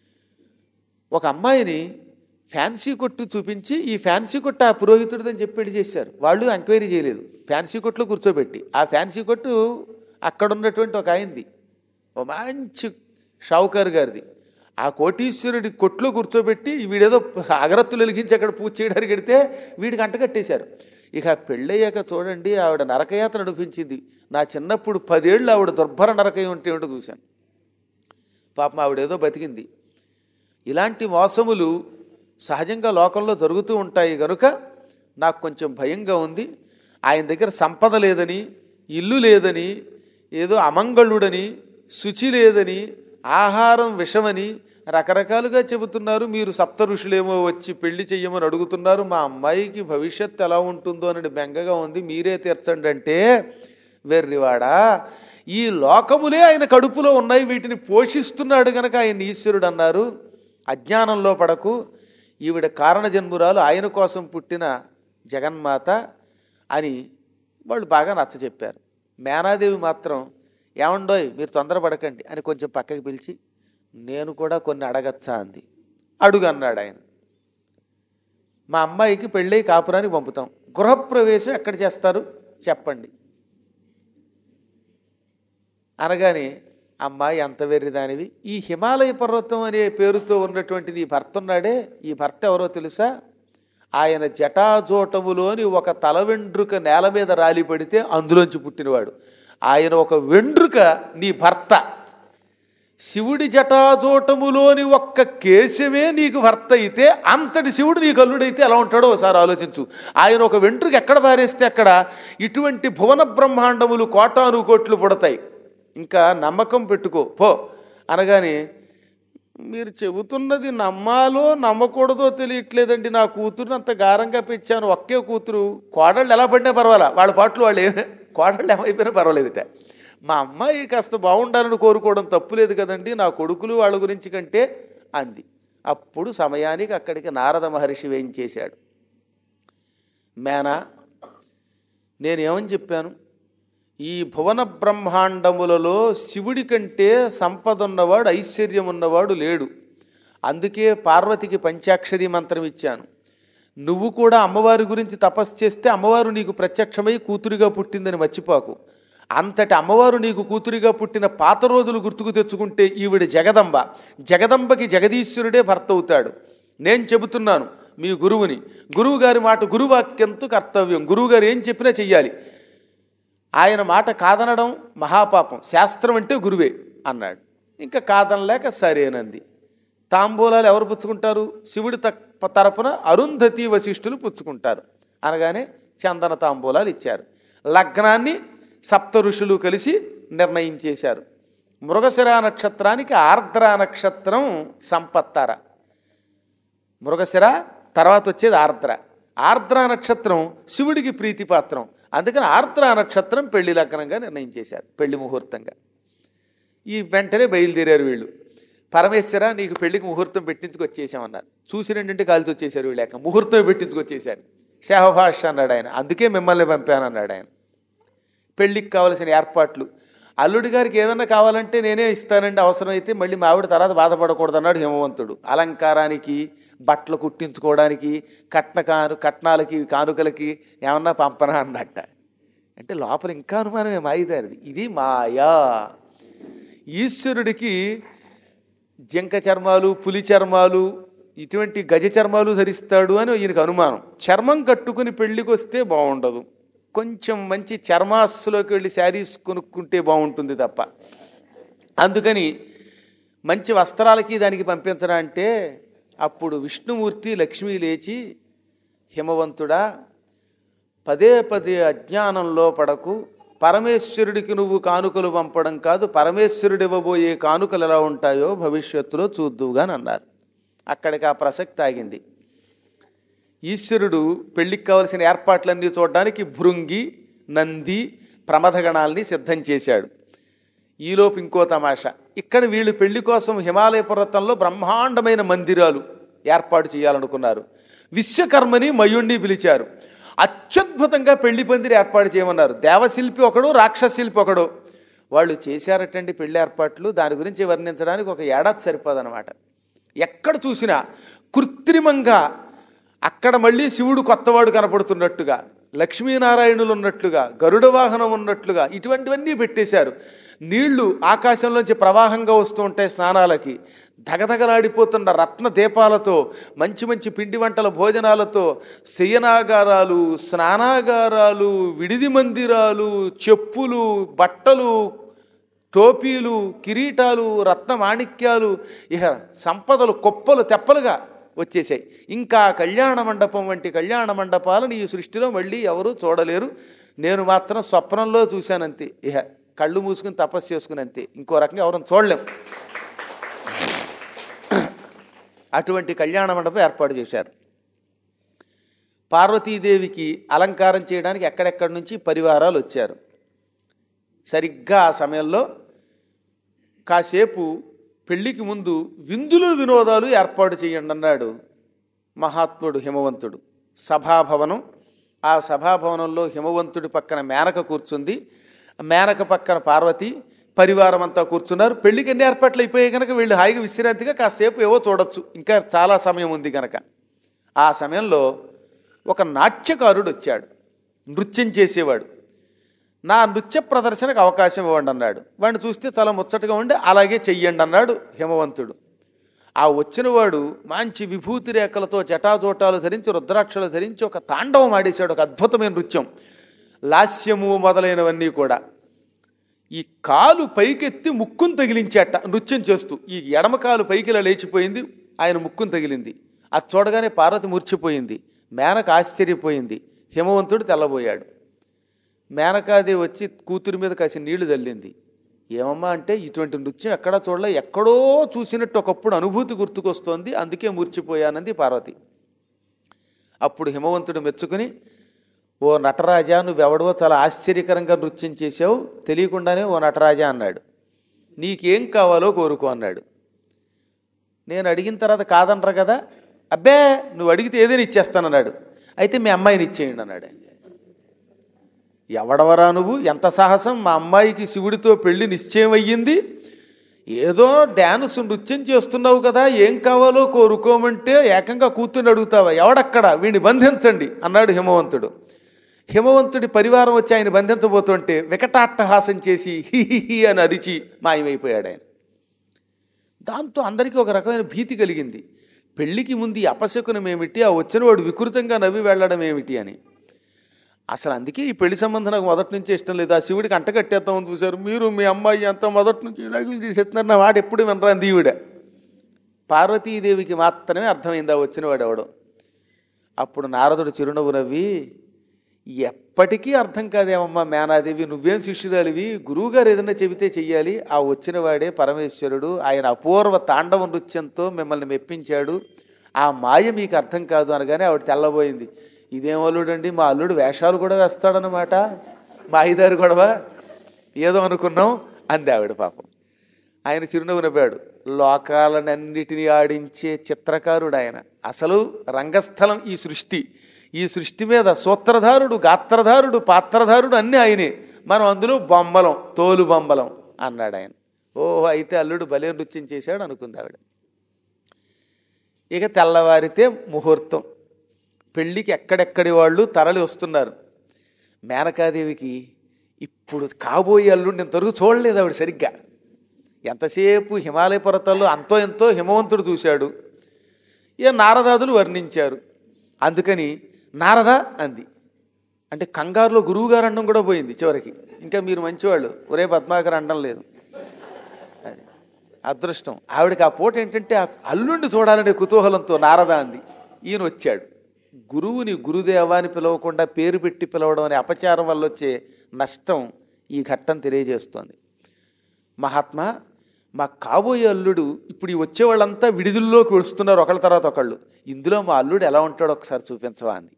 ఒక అమ్మాయిని ఫ్యాన్సీ కొట్టు చూపించి ఈ ఫ్యాన్సీ కొట్టు ఆ పురోహితుడిదని చెప్పి పెళ్లి చేశారు వాళ్ళు ఎంక్వైరీ చేయలేదు ఫ్యాన్సీ కొట్లో కూర్చోబెట్టి ఆ ఫ్యాన్సీ కొట్టు అక్కడ ఉన్నటువంటి ఒక ఆయనది ఓ మంచి షావుకారు గారిది ఆ కోటీశ్వరుడి కొట్లో కూర్చోబెట్టి వీడేదో అగరత్తులు వెలిగించి అక్కడ పూజ చేయడానికి వెడితే వీడికి అంటకట్టేశారు ఇక పెళ్ళయ్యాక చూడండి ఆవిడ నరకయాత్ర నడిపించింది నా చిన్నప్పుడు పదేళ్ళు ఆవిడ దుర్భర నరకయం ఉంటే ఏమిటో చూశాను పాపం ఆవిడేదో బతికింది ఇలాంటి మోసములు సహజంగా లోకంలో జరుగుతూ ఉంటాయి కనుక నాకు కొంచెం భయంగా ఉంది ఆయన దగ్గర సంపద లేదని ఇల్లు లేదని ఏదో అమంగళుడని శుచి లేదని ఆహారం విషమని రకరకాలుగా చెబుతున్నారు మీరు సప్త ఋషులేమో వచ్చి పెళ్లి చెయ్యమని అడుగుతున్నారు మా అమ్మాయికి భవిష్యత్తు ఎలా ఉంటుందో అని బెంగగా ఉంది మీరే తీర్చండి అంటే వెర్రివాడా ఈ లోకములే ఆయన కడుపులో ఉన్నాయి వీటిని పోషిస్తున్నాడు గనక ఆయన ఈశ్వరుడు అన్నారు అజ్ఞానంలో పడకు ఈవిడ కారణజన్మురాలు ఆయన కోసం పుట్టిన జగన్మాత అని వాళ్ళు బాగా నచ్చ చెప్పారు మేనాదేవి మాత్రం ఏమండోయ్ మీరు తొందరపడకండి అని కొంచెం పక్కకి పిలిచి నేను కూడా కొన్ని అడగచ్చా అంది అడుగు అన్నాడు ఆయన మా అమ్మాయికి పెళ్ళై కాపురానికి పంపుతాం గృహప్రవేశం ఎక్కడ చేస్తారు చెప్పండి అనగానే అమ్మాయి ఎంత వెర్రిదానివి ఈ హిమాలయ పర్వతం అనే పేరుతో ఉన్నటువంటిది ఈ భర్త ఉన్నాడే ఈ భర్త ఎవరో తెలుసా ఆయన జటాజోటములోని ఒక తల వెండ్రుక నేల మీద రాలి పడితే అందులోంచి పుట్టినవాడు ఆయన ఒక వెండ్రుక నీ భర్త శివుడి జటాజోటములోని ఒక్క కేశమే నీకు భర్త అయితే అంతటి శివుడు నీకు అల్లుడైతే ఎలా ఉంటాడో ఒకసారి ఆలోచించు ఆయన ఒక వెంట్రుక ఎక్కడ పారేస్తే అక్కడ ఇటువంటి భువన బ్రహ్మాండములు కోటాను కోట్లు పుడతాయి ఇంకా నమ్మకం పెట్టుకో పో అనగానే మీరు చెబుతున్నది నమ్మాలో నమ్మకూడదో తెలియట్లేదండి నా కూతురుని అంత గారంగా పెంచాను ఒకే కూతురు కోడళ్ళు ఎలా పడినా పర్వాలా వాళ్ళ పాటలు వాళ్ళు ఏ కోడళ్ళు ఏమైపోయినా పర్వాలేదుట మా అమ్మాయి కాస్త బాగుండాలని కోరుకోవడం తప్పులేదు కదండి నా కొడుకులు వాళ్ళ గురించి కంటే అంది అప్పుడు సమయానికి అక్కడికి నారద మహర్షి వేయించేశాడు మేనా నేనేమని చెప్పాను ఈ భువన బ్రహ్మాండములలో శివుడి కంటే సంపద ఉన్నవాడు ఐశ్వర్యం ఉన్నవాడు లేడు అందుకే పార్వతికి పంచాక్షరి మంత్రం ఇచ్చాను నువ్వు కూడా అమ్మవారి గురించి తపస్సు చేస్తే అమ్మవారు నీకు ప్రత్యక్షమై కూతురిగా పుట్టిందని మర్చిపోకు అంతటి అమ్మవారు నీకు కూతురిగా పుట్టిన పాత రోజులు గుర్తుకు తెచ్చుకుంటే ఈవిడ జగదంబ జగదంబకి జగదీశ్వరుడే భర్త అవుతాడు నేను చెబుతున్నాను మీ గురువుని గురువు గారి మాట గురువాక్యంతో కర్తవ్యం గురువు గారు ఏం చెప్పినా చెయ్యాలి ఆయన మాట కాదనడం మహాపాపం శాస్త్రం అంటే గురువే అన్నాడు ఇంకా కాదనలేక సరేనంది తాంబూలాలు ఎవరు పుచ్చుకుంటారు శివుడి తప్ప తరపున అరుంధతి వశిష్ఠులు పుచ్చుకుంటారు అనగానే చందన తాంబూలాలు ఇచ్చారు లగ్నాన్ని సప్త ఋషులు కలిసి నిర్ణయించేశారు మృగశిర నక్షత్రానికి ఆర్ద్ర నక్షత్రం సంపత్తార మృగశిర తర్వాత వచ్చేది ఆర్ద్ర ఆర్ద్ర నక్షత్రం శివుడికి ప్రీతిపాత్రం అందుకని ఆర్ద్ర నక్షత్రం పెళ్లి లగ్నంగా నిర్ణయించేశారు పెళ్లి ముహూర్తంగా ఈ వెంటనే బయలుదేరారు వీళ్ళు పరమేశ్వర నీకు పెళ్లికి ముహూర్తం పెట్టించుకొచ్చేసామన్నారు చూసి రెండింటి కాల్చి వచ్చేసారు వీళ్ళక ముహూర్తం పెట్టించుకొచ్చేసారు శాహభాష అన్నాడు ఆయన అందుకే మిమ్మల్ని పంపానన్నాడు ఆయన పెళ్ళికి కావలసిన ఏర్పాట్లు అల్లుడి గారికి ఏదన్నా కావాలంటే నేనే ఇస్తానండి అవసరమైతే మళ్ళీ మా ఆవిడ తర్వాత బాధపడకూడదు అన్నాడు హిమవంతుడు అలంకారానికి బట్టలు కుట్టించుకోవడానికి కట్న కాను కట్నాలకి కానుకలకి ఏమన్నా పంపనా అన్నట్ట అంటే లోపల ఇంకా అనుమానమే మాయిదారిది ఇది మాయా ఈశ్వరుడికి జింక చర్మాలు పులి చర్మాలు ఇటువంటి గజ చర్మాలు ధరిస్తాడు అని ఈయనకు అనుమానం చర్మం కట్టుకుని పెళ్ళికి వస్తే బాగుండదు కొంచెం మంచి చర్మాస్లోకి వెళ్ళి శారీస్ కొనుక్కుంటే బాగుంటుంది తప్ప అందుకని మంచి వస్త్రాలకి దానికి పంపించరా అంటే అప్పుడు విష్ణుమూర్తి లక్ష్మి లేచి హిమవంతుడా పదే పదే అజ్ఞానంలో పడకు పరమేశ్వరుడికి నువ్వు కానుకలు పంపడం కాదు పరమేశ్వరుడు ఇవ్వబోయే కానుకలు ఎలా ఉంటాయో భవిష్యత్తులో చూద్దువుగాని అన్నారు అక్కడికి ఆ ప్రసక్తి ఆగింది ఈశ్వరుడు పెళ్లికి కావలసిన ఏర్పాట్లన్నీ చూడడానికి భృంగి నంది ప్రమథగణాల్ని సిద్ధం చేశాడు ఈలోపు ఇంకో తమాషా ఇక్కడ వీళ్ళు పెళ్లి కోసం హిమాలయ పర్వతంలో బ్రహ్మాండమైన మందిరాలు ఏర్పాటు చేయాలనుకున్నారు విశ్వకర్మని మయుణ్ణి పిలిచారు అత్యద్భుతంగా పెళ్లి పందిరి ఏర్పాటు చేయమన్నారు దేవశిల్పి ఒకడు రాక్షస శిల్పి ఒకడు వాళ్ళు చేశారటండి పెళ్లి ఏర్పాట్లు దాని గురించి వర్ణించడానికి ఒక ఏడాది సరిపోదన్నమాట ఎక్కడ చూసినా కృత్రిమంగా అక్కడ మళ్ళీ శివుడు కొత్తవాడు కనపడుతున్నట్టుగా లక్ష్మీనారాయణులు ఉన్నట్లుగా గరుడ వాహనం ఉన్నట్లుగా ఇటువంటివన్నీ పెట్టేశారు నీళ్లు ఆకాశంలోంచి ప్రవాహంగా వస్తూ ఉంటాయి స్నానాలకి ధగధగలాడిపోతున్న రత్న దీపాలతో మంచి మంచి పిండి వంటల భోజనాలతో శయనాగారాలు స్నానాగారాలు విడిది మందిరాలు చెప్పులు బట్టలు టోపీలు కిరీటాలు రత్న మాణిక్యాలు ఇక సంపదలు కుప్పలు తెప్పలుగా వచ్చేసాయి ఇంకా కళ్యాణ మండపం వంటి కళ్యాణ మండపాలను ఈ సృష్టిలో మళ్ళీ ఎవరూ చూడలేరు నేను మాత్రం స్వప్నంలో చూశానంతే ఇహ కళ్ళు మూసుకుని తపస్సు చేసుకుని అంతే ఇంకో రకంగా ఎవరిని చూడలేం అటువంటి కళ్యాణ మండపం ఏర్పాటు చేశారు పార్వతీదేవికి అలంకారం చేయడానికి ఎక్కడెక్కడి నుంచి పరివారాలు వచ్చారు సరిగ్గా ఆ సమయంలో కాసేపు పెళ్లికి ముందు విందులు వినోదాలు ఏర్పాటు చేయండి అన్నాడు మహాత్ముడు హిమవంతుడు సభాభవనం ఆ సభాభవనంలో హిమవంతుడి పక్కన మేనక కూర్చుంది మేనక పక్కన పార్వతి పరివారం అంతా కూర్చున్నారు పెళ్లికి ఎన్ని ఏర్పాట్లు అయిపోయాయి కనుక వీళ్ళు హాయిగా విశ్రాంతిగా కాసేపు ఏవో చూడొచ్చు ఇంకా చాలా సమయం ఉంది కనుక ఆ సమయంలో ఒక నాట్యకారుడు వచ్చాడు నృత్యం చేసేవాడు నా నృత్య ప్రదర్శనకు అవకాశం ఇవ్వండి అన్నాడు వాడిని చూస్తే చాలా ముచ్చటగా ఉండి అలాగే చెయ్యండి అన్నాడు హిమవంతుడు ఆ వచ్చినవాడు మంచి విభూతి రేఖలతో జటాజోటాలు ధరించి రుద్రాక్షలు ధరించి ఒక తాండవం ఆడేశాడు ఒక అద్భుతమైన నృత్యం లాస్యము మొదలైనవన్నీ కూడా ఈ కాలు పైకెత్తి ముక్కును తగిలించేట నృత్యం చేస్తూ ఈ ఎడమ కాలు పైకి ఇలా లేచిపోయింది ఆయన ముక్కును తగిలింది అది చూడగానే పార్వతి మూర్చిపోయింది మేనక ఆశ్చర్యపోయింది హిమవంతుడు తెల్లబోయాడు మేనకాదేవి వచ్చి కూతురి మీద కాసి నీళ్లు చల్లింది ఏమమ్మా అంటే ఇటువంటి నృత్యం ఎక్కడా చూడలే ఎక్కడో చూసినట్టు ఒకప్పుడు అనుభూతి గుర్తుకొస్తోంది అందుకే మూర్చిపోయానంది పార్వతి అప్పుడు హిమవంతుడు మెచ్చుకుని ఓ నటరాజా నువ్వెవడవో చాలా ఆశ్చర్యకరంగా నృత్యం చేసావు తెలియకుండానే ఓ నటరాజా అన్నాడు నీకేం కావాలో కోరుకో అన్నాడు నేను అడిగిన తర్వాత కాదనరు కదా అబ్బే నువ్వు అడిగితే ఏదైనా ఇచ్చేస్తానన్నాడు అయితే మీ అమ్మాయిని ఇచ్చేయండి అన్నాడు ఆయన. ఎవడవరా నువ్వు ఎంత సాహసం మా అమ్మాయికి శివుడితో పెళ్లి నిశ్చయం అయ్యింది ఏదో డ్యాన్స్ నృత్యం చేస్తున్నావు కదా ఏం కావాలో కోరుకోమంటే ఏకంగా కూతుర్ని అడుగుతావా ఎవడక్కడ వీడిని బంధించండి అన్నాడు హిమవంతుడు హిమవంతుడి పరివారం వచ్చి ఆయన బంధించబోతుంటే వికటాట్టహాసం చేసి హి హి హి అని అరిచి మాయమైపోయాడు ఆయన దాంతో అందరికీ ఒక రకమైన భీతి కలిగింది పెళ్లికి ముందు ఈ అపశకునం ఏమిటి ఆ వచ్చినవాడు వికృతంగా నవ్వి వెళ్ళడం ఏమిటి అని అసలు అందుకే ఈ పెళ్లి సంబంధం నాకు మొదటి నుంచి ఇష్టం లేదు ఆ శివుడికి అంట కట్టేద్దామని చూశారు మీరు మీ అమ్మాయి అంతా మొదటి నుంచి ఇలాగలు చేసేస్తున్నారు నా వాడు ఎప్పుడు వినరాంది ఈవిడ పార్వతీదేవికి మాత్రమే అర్థమైంది ఆ వచ్చినవాడు ఎవడో అప్పుడు నారదుడు చిరునవ్వు నవ్వి ఎప్పటికీ అర్థం కాదేమమ్మా మేనాదేవి నువ్వేం శిష్యురాలివి గురువుగారు ఏదైనా చెబితే చెయ్యాలి ఆ వచ్చిన వాడే పరమేశ్వరుడు ఆయన అపూర్వ తాండవ నృత్యంతో మిమ్మల్ని మెప్పించాడు ఆ మాయ మీకు అర్థం కాదు అనగానే ఆవిడ తెల్లబోయింది ఇదేం అల్లుడండి మా అల్లుడు వేషాలు కూడా వేస్తాడనమాట మా ఐదారు గొడవ ఏదో అనుకున్నాం అంది ఆవిడ పాపం ఆయన చిరునవ్వు నవ్వాడు లోకాలనన్నిటినీ ఆడించే చిత్రకారుడు ఆయన అసలు రంగస్థలం ఈ సృష్టి ఈ సృష్టి మీద సూత్రధారుడు గాత్రధారుడు పాత్రధారుడు అన్నీ ఆయనే మనం అందులో బొమ్మలం తోలు బొమ్మలం అన్నాడు ఆయన ఓహో అయితే అల్లుడు భలే నృత్యం చేశాడు అనుకుంది ఆవిడ ఇక తెల్లవారితే ముహూర్తం పెళ్ళికి ఎక్కడెక్కడి వాళ్ళు తరలి వస్తున్నారు మేనకాదేవికి ఇప్పుడు కాబోయే అల్లుడిని ఇంతవరకు చూడలేదు ఆవిడ సరిగ్గా ఎంతసేపు హిమాలయ పర్వతాల్లో అంతో ఎంతో హిమవంతుడు చూశాడు ఏ నారదాదులు వర్ణించారు అందుకని నారద అంది అంటే కంగారులో గురువుగారు అండం కూడా పోయింది చివరికి ఇంకా మీరు మంచివాళ్ళు ఒరే పద్మాకర్ అండం లేదు అది అదృష్టం ఆవిడకి ఆ పూట ఏంటంటే ఆ అల్లుండి చూడాలనే కుతూహలంతో నారద అంది ఈయన వచ్చాడు గురువుని గురుదేవా అని పిలవకుండా పేరు పెట్టి పిలవడం అనే అపచారం వల్ల వచ్చే నష్టం ఈ ఘట్టం తెలియజేస్తోంది మహాత్మా మా కాబోయే అల్లుడు ఇప్పుడు ఈ వచ్చే వాళ్ళంతా విడిదుల్లోకి వస్తున్నారు ఒకళ్ళ తర్వాత ఒకళ్ళు ఇందులో మా అల్లుడు ఎలా ఉంటాడో ఒకసారి చూపించవా అంది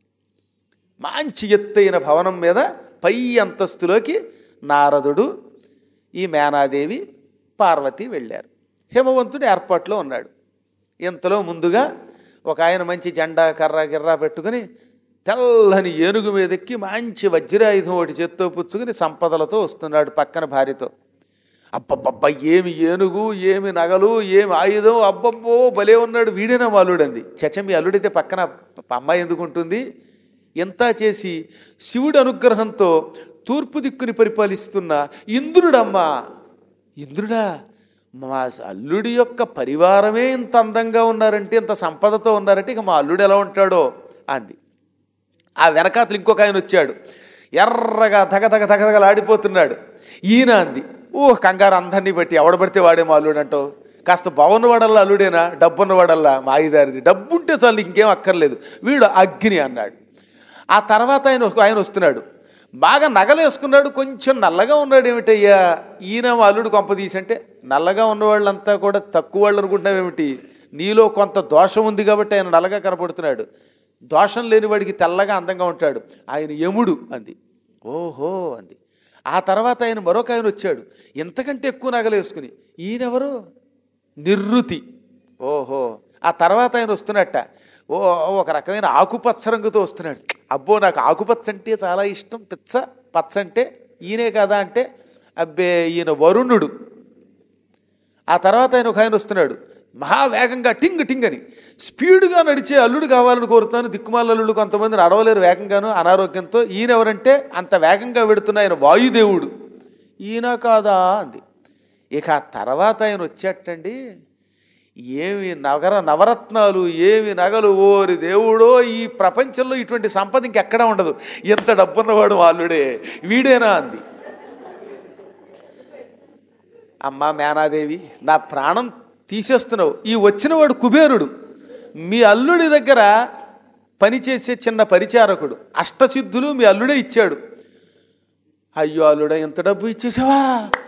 మంచి ఎత్తైన భవనం మీద పై అంతస్తులోకి నారదుడు ఈ మేనాదేవి పార్వతి వెళ్ళారు హిమవంతుడు ఏర్పాట్లో ఉన్నాడు ఇంతలో ముందుగా ఒక ఆయన మంచి జెండా కర్ర గిర్రా పెట్టుకుని తెల్లని ఏనుగు మీదెక్కి మంచి వజ్రాయుధం ఒకటి చేత్తో పుచ్చుకుని సంపదలతో వస్తున్నాడు పక్కన భార్యతో అబ్బబ్బబ్బా ఏమి ఏనుగు ఏమి నగలు ఏమి ఆయుధం అబ్బబ్బో భలే ఉన్నాడు వీడేనా మాలుడంది చచ్చ మీ అల్లుడైతే పక్కన అమ్మాయి ఎందుకు ఉంటుంది ఎంత చేసి శివుడి అనుగ్రహంతో తూర్పు దిక్కుని పరిపాలిస్తున్న ఇంద్రుడమ్మా ఇంద్రుడా మా అల్లుడి యొక్క పరివారమే ఇంత అందంగా ఉన్నారంటే ఇంత సంపదతో ఉన్నారంటే ఇక మా అల్లుడు ఎలా ఉంటాడో అంది ఆ వెనకాతలు ఇంకొక ఆయన వచ్చాడు ఎర్రగా తగ తగ తగతగలాడిపోతున్నాడు ఈయన అంది ఓ కంగారు అందరినీ బట్టి ఎవడ పడితే వాడే మా అల్లుడు అంటావు కాస్త బాగున్నవాడల్లా అల్లుడేనా డబ్బు ఉన్నవాడల్లా మాయిదారిది డబ్బు ఉంటే చాలు ఇంకేం అక్కర్లేదు వీడు అగ్ని అన్నాడు ఆ తర్వాత ఆయన ఆయన వస్తున్నాడు బాగా నగలేసుకున్నాడు కొంచెం నల్లగా ఉన్నాడు ఏమిటయ్యా ఈయన మా అల్లుడు కొంప తీసంటే నల్లగా ఉన్న వాళ్ళంతా కూడా తక్కువ వాళ్ళు అనుకుంటున్నావేమిటి నీలో కొంత దోషం ఉంది కాబట్టి ఆయన నల్లగా కనపడుతున్నాడు దోషం లేని వాడికి తెల్లగా అందంగా ఉంటాడు ఆయన యముడు అంది ఓహో అంది ఆ తర్వాత ఆయన మరొక ఆయన వచ్చాడు ఎంతకంటే ఎక్కువ నగలేసుకుని ఈయనెవరు నిర్రుతి ఓహో ఆ తర్వాత ఆయన వస్తున్నట్ట ఓ ఒక రకమైన ఆకుపచ్చ రంగుతో వస్తున్నాడు అబ్బో నాకు ఆకుపచ్చ అంటే చాలా ఇష్టం పిచ్చ పచ్చ అంటే ఈయనే కదా అంటే అబ్బే ఈయన వరుణుడు ఆ తర్వాత ఆయన ఒక ఆయన వస్తున్నాడు మహావేగంగా టింగ్ టింగ్ అని స్పీడ్గా నడిచే అల్లుడు కావాలని కోరుతాను దిక్కుమాల అల్లుడు కొంతమంది నడవలేరు వేగంగాను అనారోగ్యంతో ఈయన ఎవరంటే అంత వేగంగా వెడుతున్న ఆయన వాయుదేవుడు ఈయన కాదా అంది ఇక ఆ తర్వాత ఆయన వచ్చేటండి ఏమి నగర నవరత్నాలు ఏమి నగలు ఓరి దేవుడో ఈ ప్రపంచంలో ఇటువంటి సంపద ఇంకెక్కడా ఉండదు ఎంత డబ్బున్నవాడు వాళ్ళుడే వీడేనా అంది అమ్మా మేనాదేవి నా ప్రాణం తీసేస్తున్నావు ఈ వచ్చినవాడు కుబేరుడు మీ అల్లుడి దగ్గర పనిచేసే చిన్న పరిచారకుడు అష్టసిద్ధులు మీ అల్లుడే ఇచ్చాడు అయ్యో అల్లుడా ఎంత డబ్బు ఇచ్చేసావా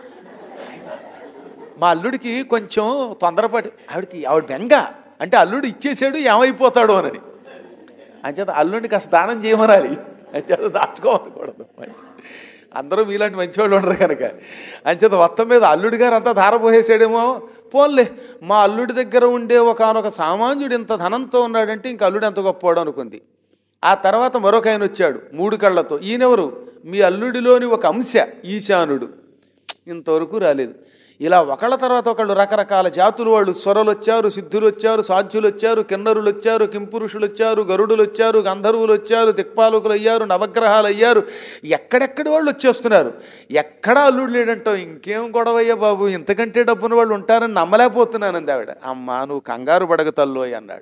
మా అల్లుడికి కొంచెం తొందరపాటు ఆవిడకి ఆవిడ బెంగ అంటే అల్లుడు ఇచ్చేసాడు ఏమైపోతాడు అని అంచేత అల్లుడిని కాస్త దానం చేయమనాలి అంచేత దాచుకోమనకూడదు అందరూ మీలాంటి మంచివాళ్ళు ఉండరు కనుక అంచేత మొత్తం మీద అల్లుడి గారు అంతా ధారపోసేసాడేమో పోన్లే మా అల్లుడి దగ్గర ఉండే ఒకనొక సామాన్యుడు ఇంత ధనంతో ఉన్నాడంటే ఇంక అల్లుడు ఎంత గొప్పవాడు అనుకుంది ఆ తర్వాత మరొక ఆయన వచ్చాడు మూడు కళ్ళతో ఈయనెవరు మీ అల్లుడిలోని ఒక అంశ ఈశానుడు ఇంతవరకు రాలేదు ఇలా ఒకళ్ళ తర్వాత ఒకళ్ళు రకరకాల జాతులు వాళ్ళు స్వరలు వచ్చారు సిద్ధులు వచ్చారు సాధ్యులు వచ్చారు కిన్నరులు వచ్చారు కింపురుషులు వచ్చారు గరుడులు వచ్చారు గంధర్వులు వచ్చారు దిక్పాలకులు అయ్యారు నవగ్రహాలు అయ్యారు ఎక్కడెక్కడి వాళ్ళు వచ్చేస్తున్నారు ఎక్కడా అల్లుడు లేడంటావు ఇంకేం గొడవయ్యా బాబు ఇంతకంటే డబ్బున్న వాళ్ళు ఉంటారని నమ్మలేకపోతున్నానంది ఆవిడ అమ్మా నువ్వు కంగారు పడగ తల్లోయ్ అన్నాడు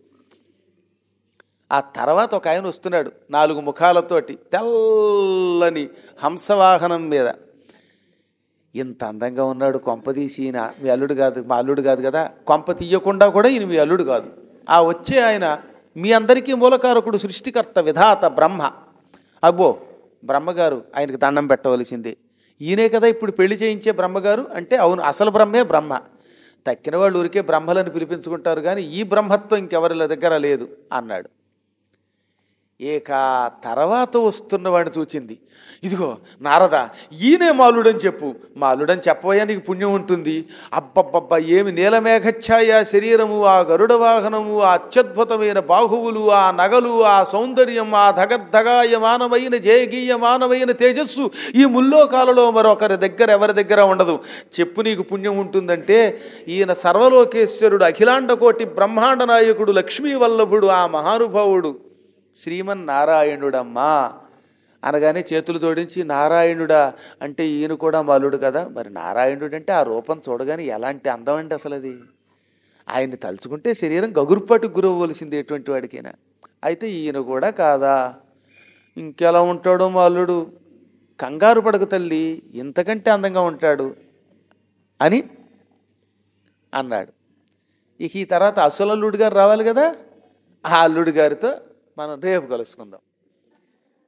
ఆ తర్వాత ఒక ఆయన వస్తున్నాడు నాలుగు ముఖాలతోటి తెల్లని హంసవాహనం మీద ఇంత అందంగా ఉన్నాడు కొంప తీసి ఈయన మీ అల్లుడు కాదు మా అల్లుడు కాదు కదా కొంప తీయకుండా కూడా ఈయన మీ అల్లుడు కాదు ఆ వచ్చే ఆయన మీ అందరికీ మూలకారకుడు సృష్టికర్త విధాత బ్రహ్మ అబ్బో బ్రహ్మగారు ఆయనకు దండం పెట్టవలసిందే ఈయనే కదా ఇప్పుడు పెళ్లి చేయించే బ్రహ్మగారు అంటే అవును అసలు బ్రహ్మే బ్రహ్మ తక్కిన వాళ్ళు ఊరికే బ్రహ్మలని పిలిపించుకుంటారు కానీ ఈ బ్రహ్మత్వం ఇంకెవరి దగ్గర లేదు అన్నాడు ఇక తర్వాత వస్తున్నవాడిని చూచింది ఇదిగో నారద ఈయనే మాలుడని చెప్పు మాలుడని చెప్పబోయా నీకు పుణ్యం ఉంటుంది అబ్బబ్బబ్బా ఏమి నీలమేఘఛాయ శరీరము ఆ గరుడ వాహనము ఆ అత్యద్భుతమైన బాహువులు ఆ నగలు ఆ సౌందర్యం ఆ ధగద్ధగాయమానమైన జయగీయమానమైన తేజస్సు ఈ ముల్లోకాలలో మరొకరి దగ్గర ఎవరి దగ్గర ఉండదు చెప్పు నీకు పుణ్యం ఉంటుందంటే ఈయన సర్వలోకేశ్వరుడు అఖిలాండకోటి బ్రహ్మాండ నాయకుడు లక్ష్మీ వల్లభుడు ఆ మహానుభావుడు శ్రీమన్నారాయణుడమ్మా అనగానే చేతులు జోడించి నారాయణుడా అంటే ఈయన కూడా మలుడు కదా మరి నారాయణుడు అంటే ఆ రూపం చూడగానే ఎలాంటి అందం అండి అసలు అది ఆయన్ని తలుచుకుంటే శరీరం గగురుపాటు గురవ్వలసింది ఎటువంటి వాడికైనా అయితే ఈయన కూడా కాదా ఇంకెలా ఉంటాడో మా అల్లుడు కంగారు పడక తల్లి ఇంతకంటే అందంగా ఉంటాడు అని అన్నాడు ఇక ఈ తర్వాత అసలు అల్లుడు గారు రావాలి కదా ఆ అల్లుడి గారితో మనం రేపు కలుసుకుందాం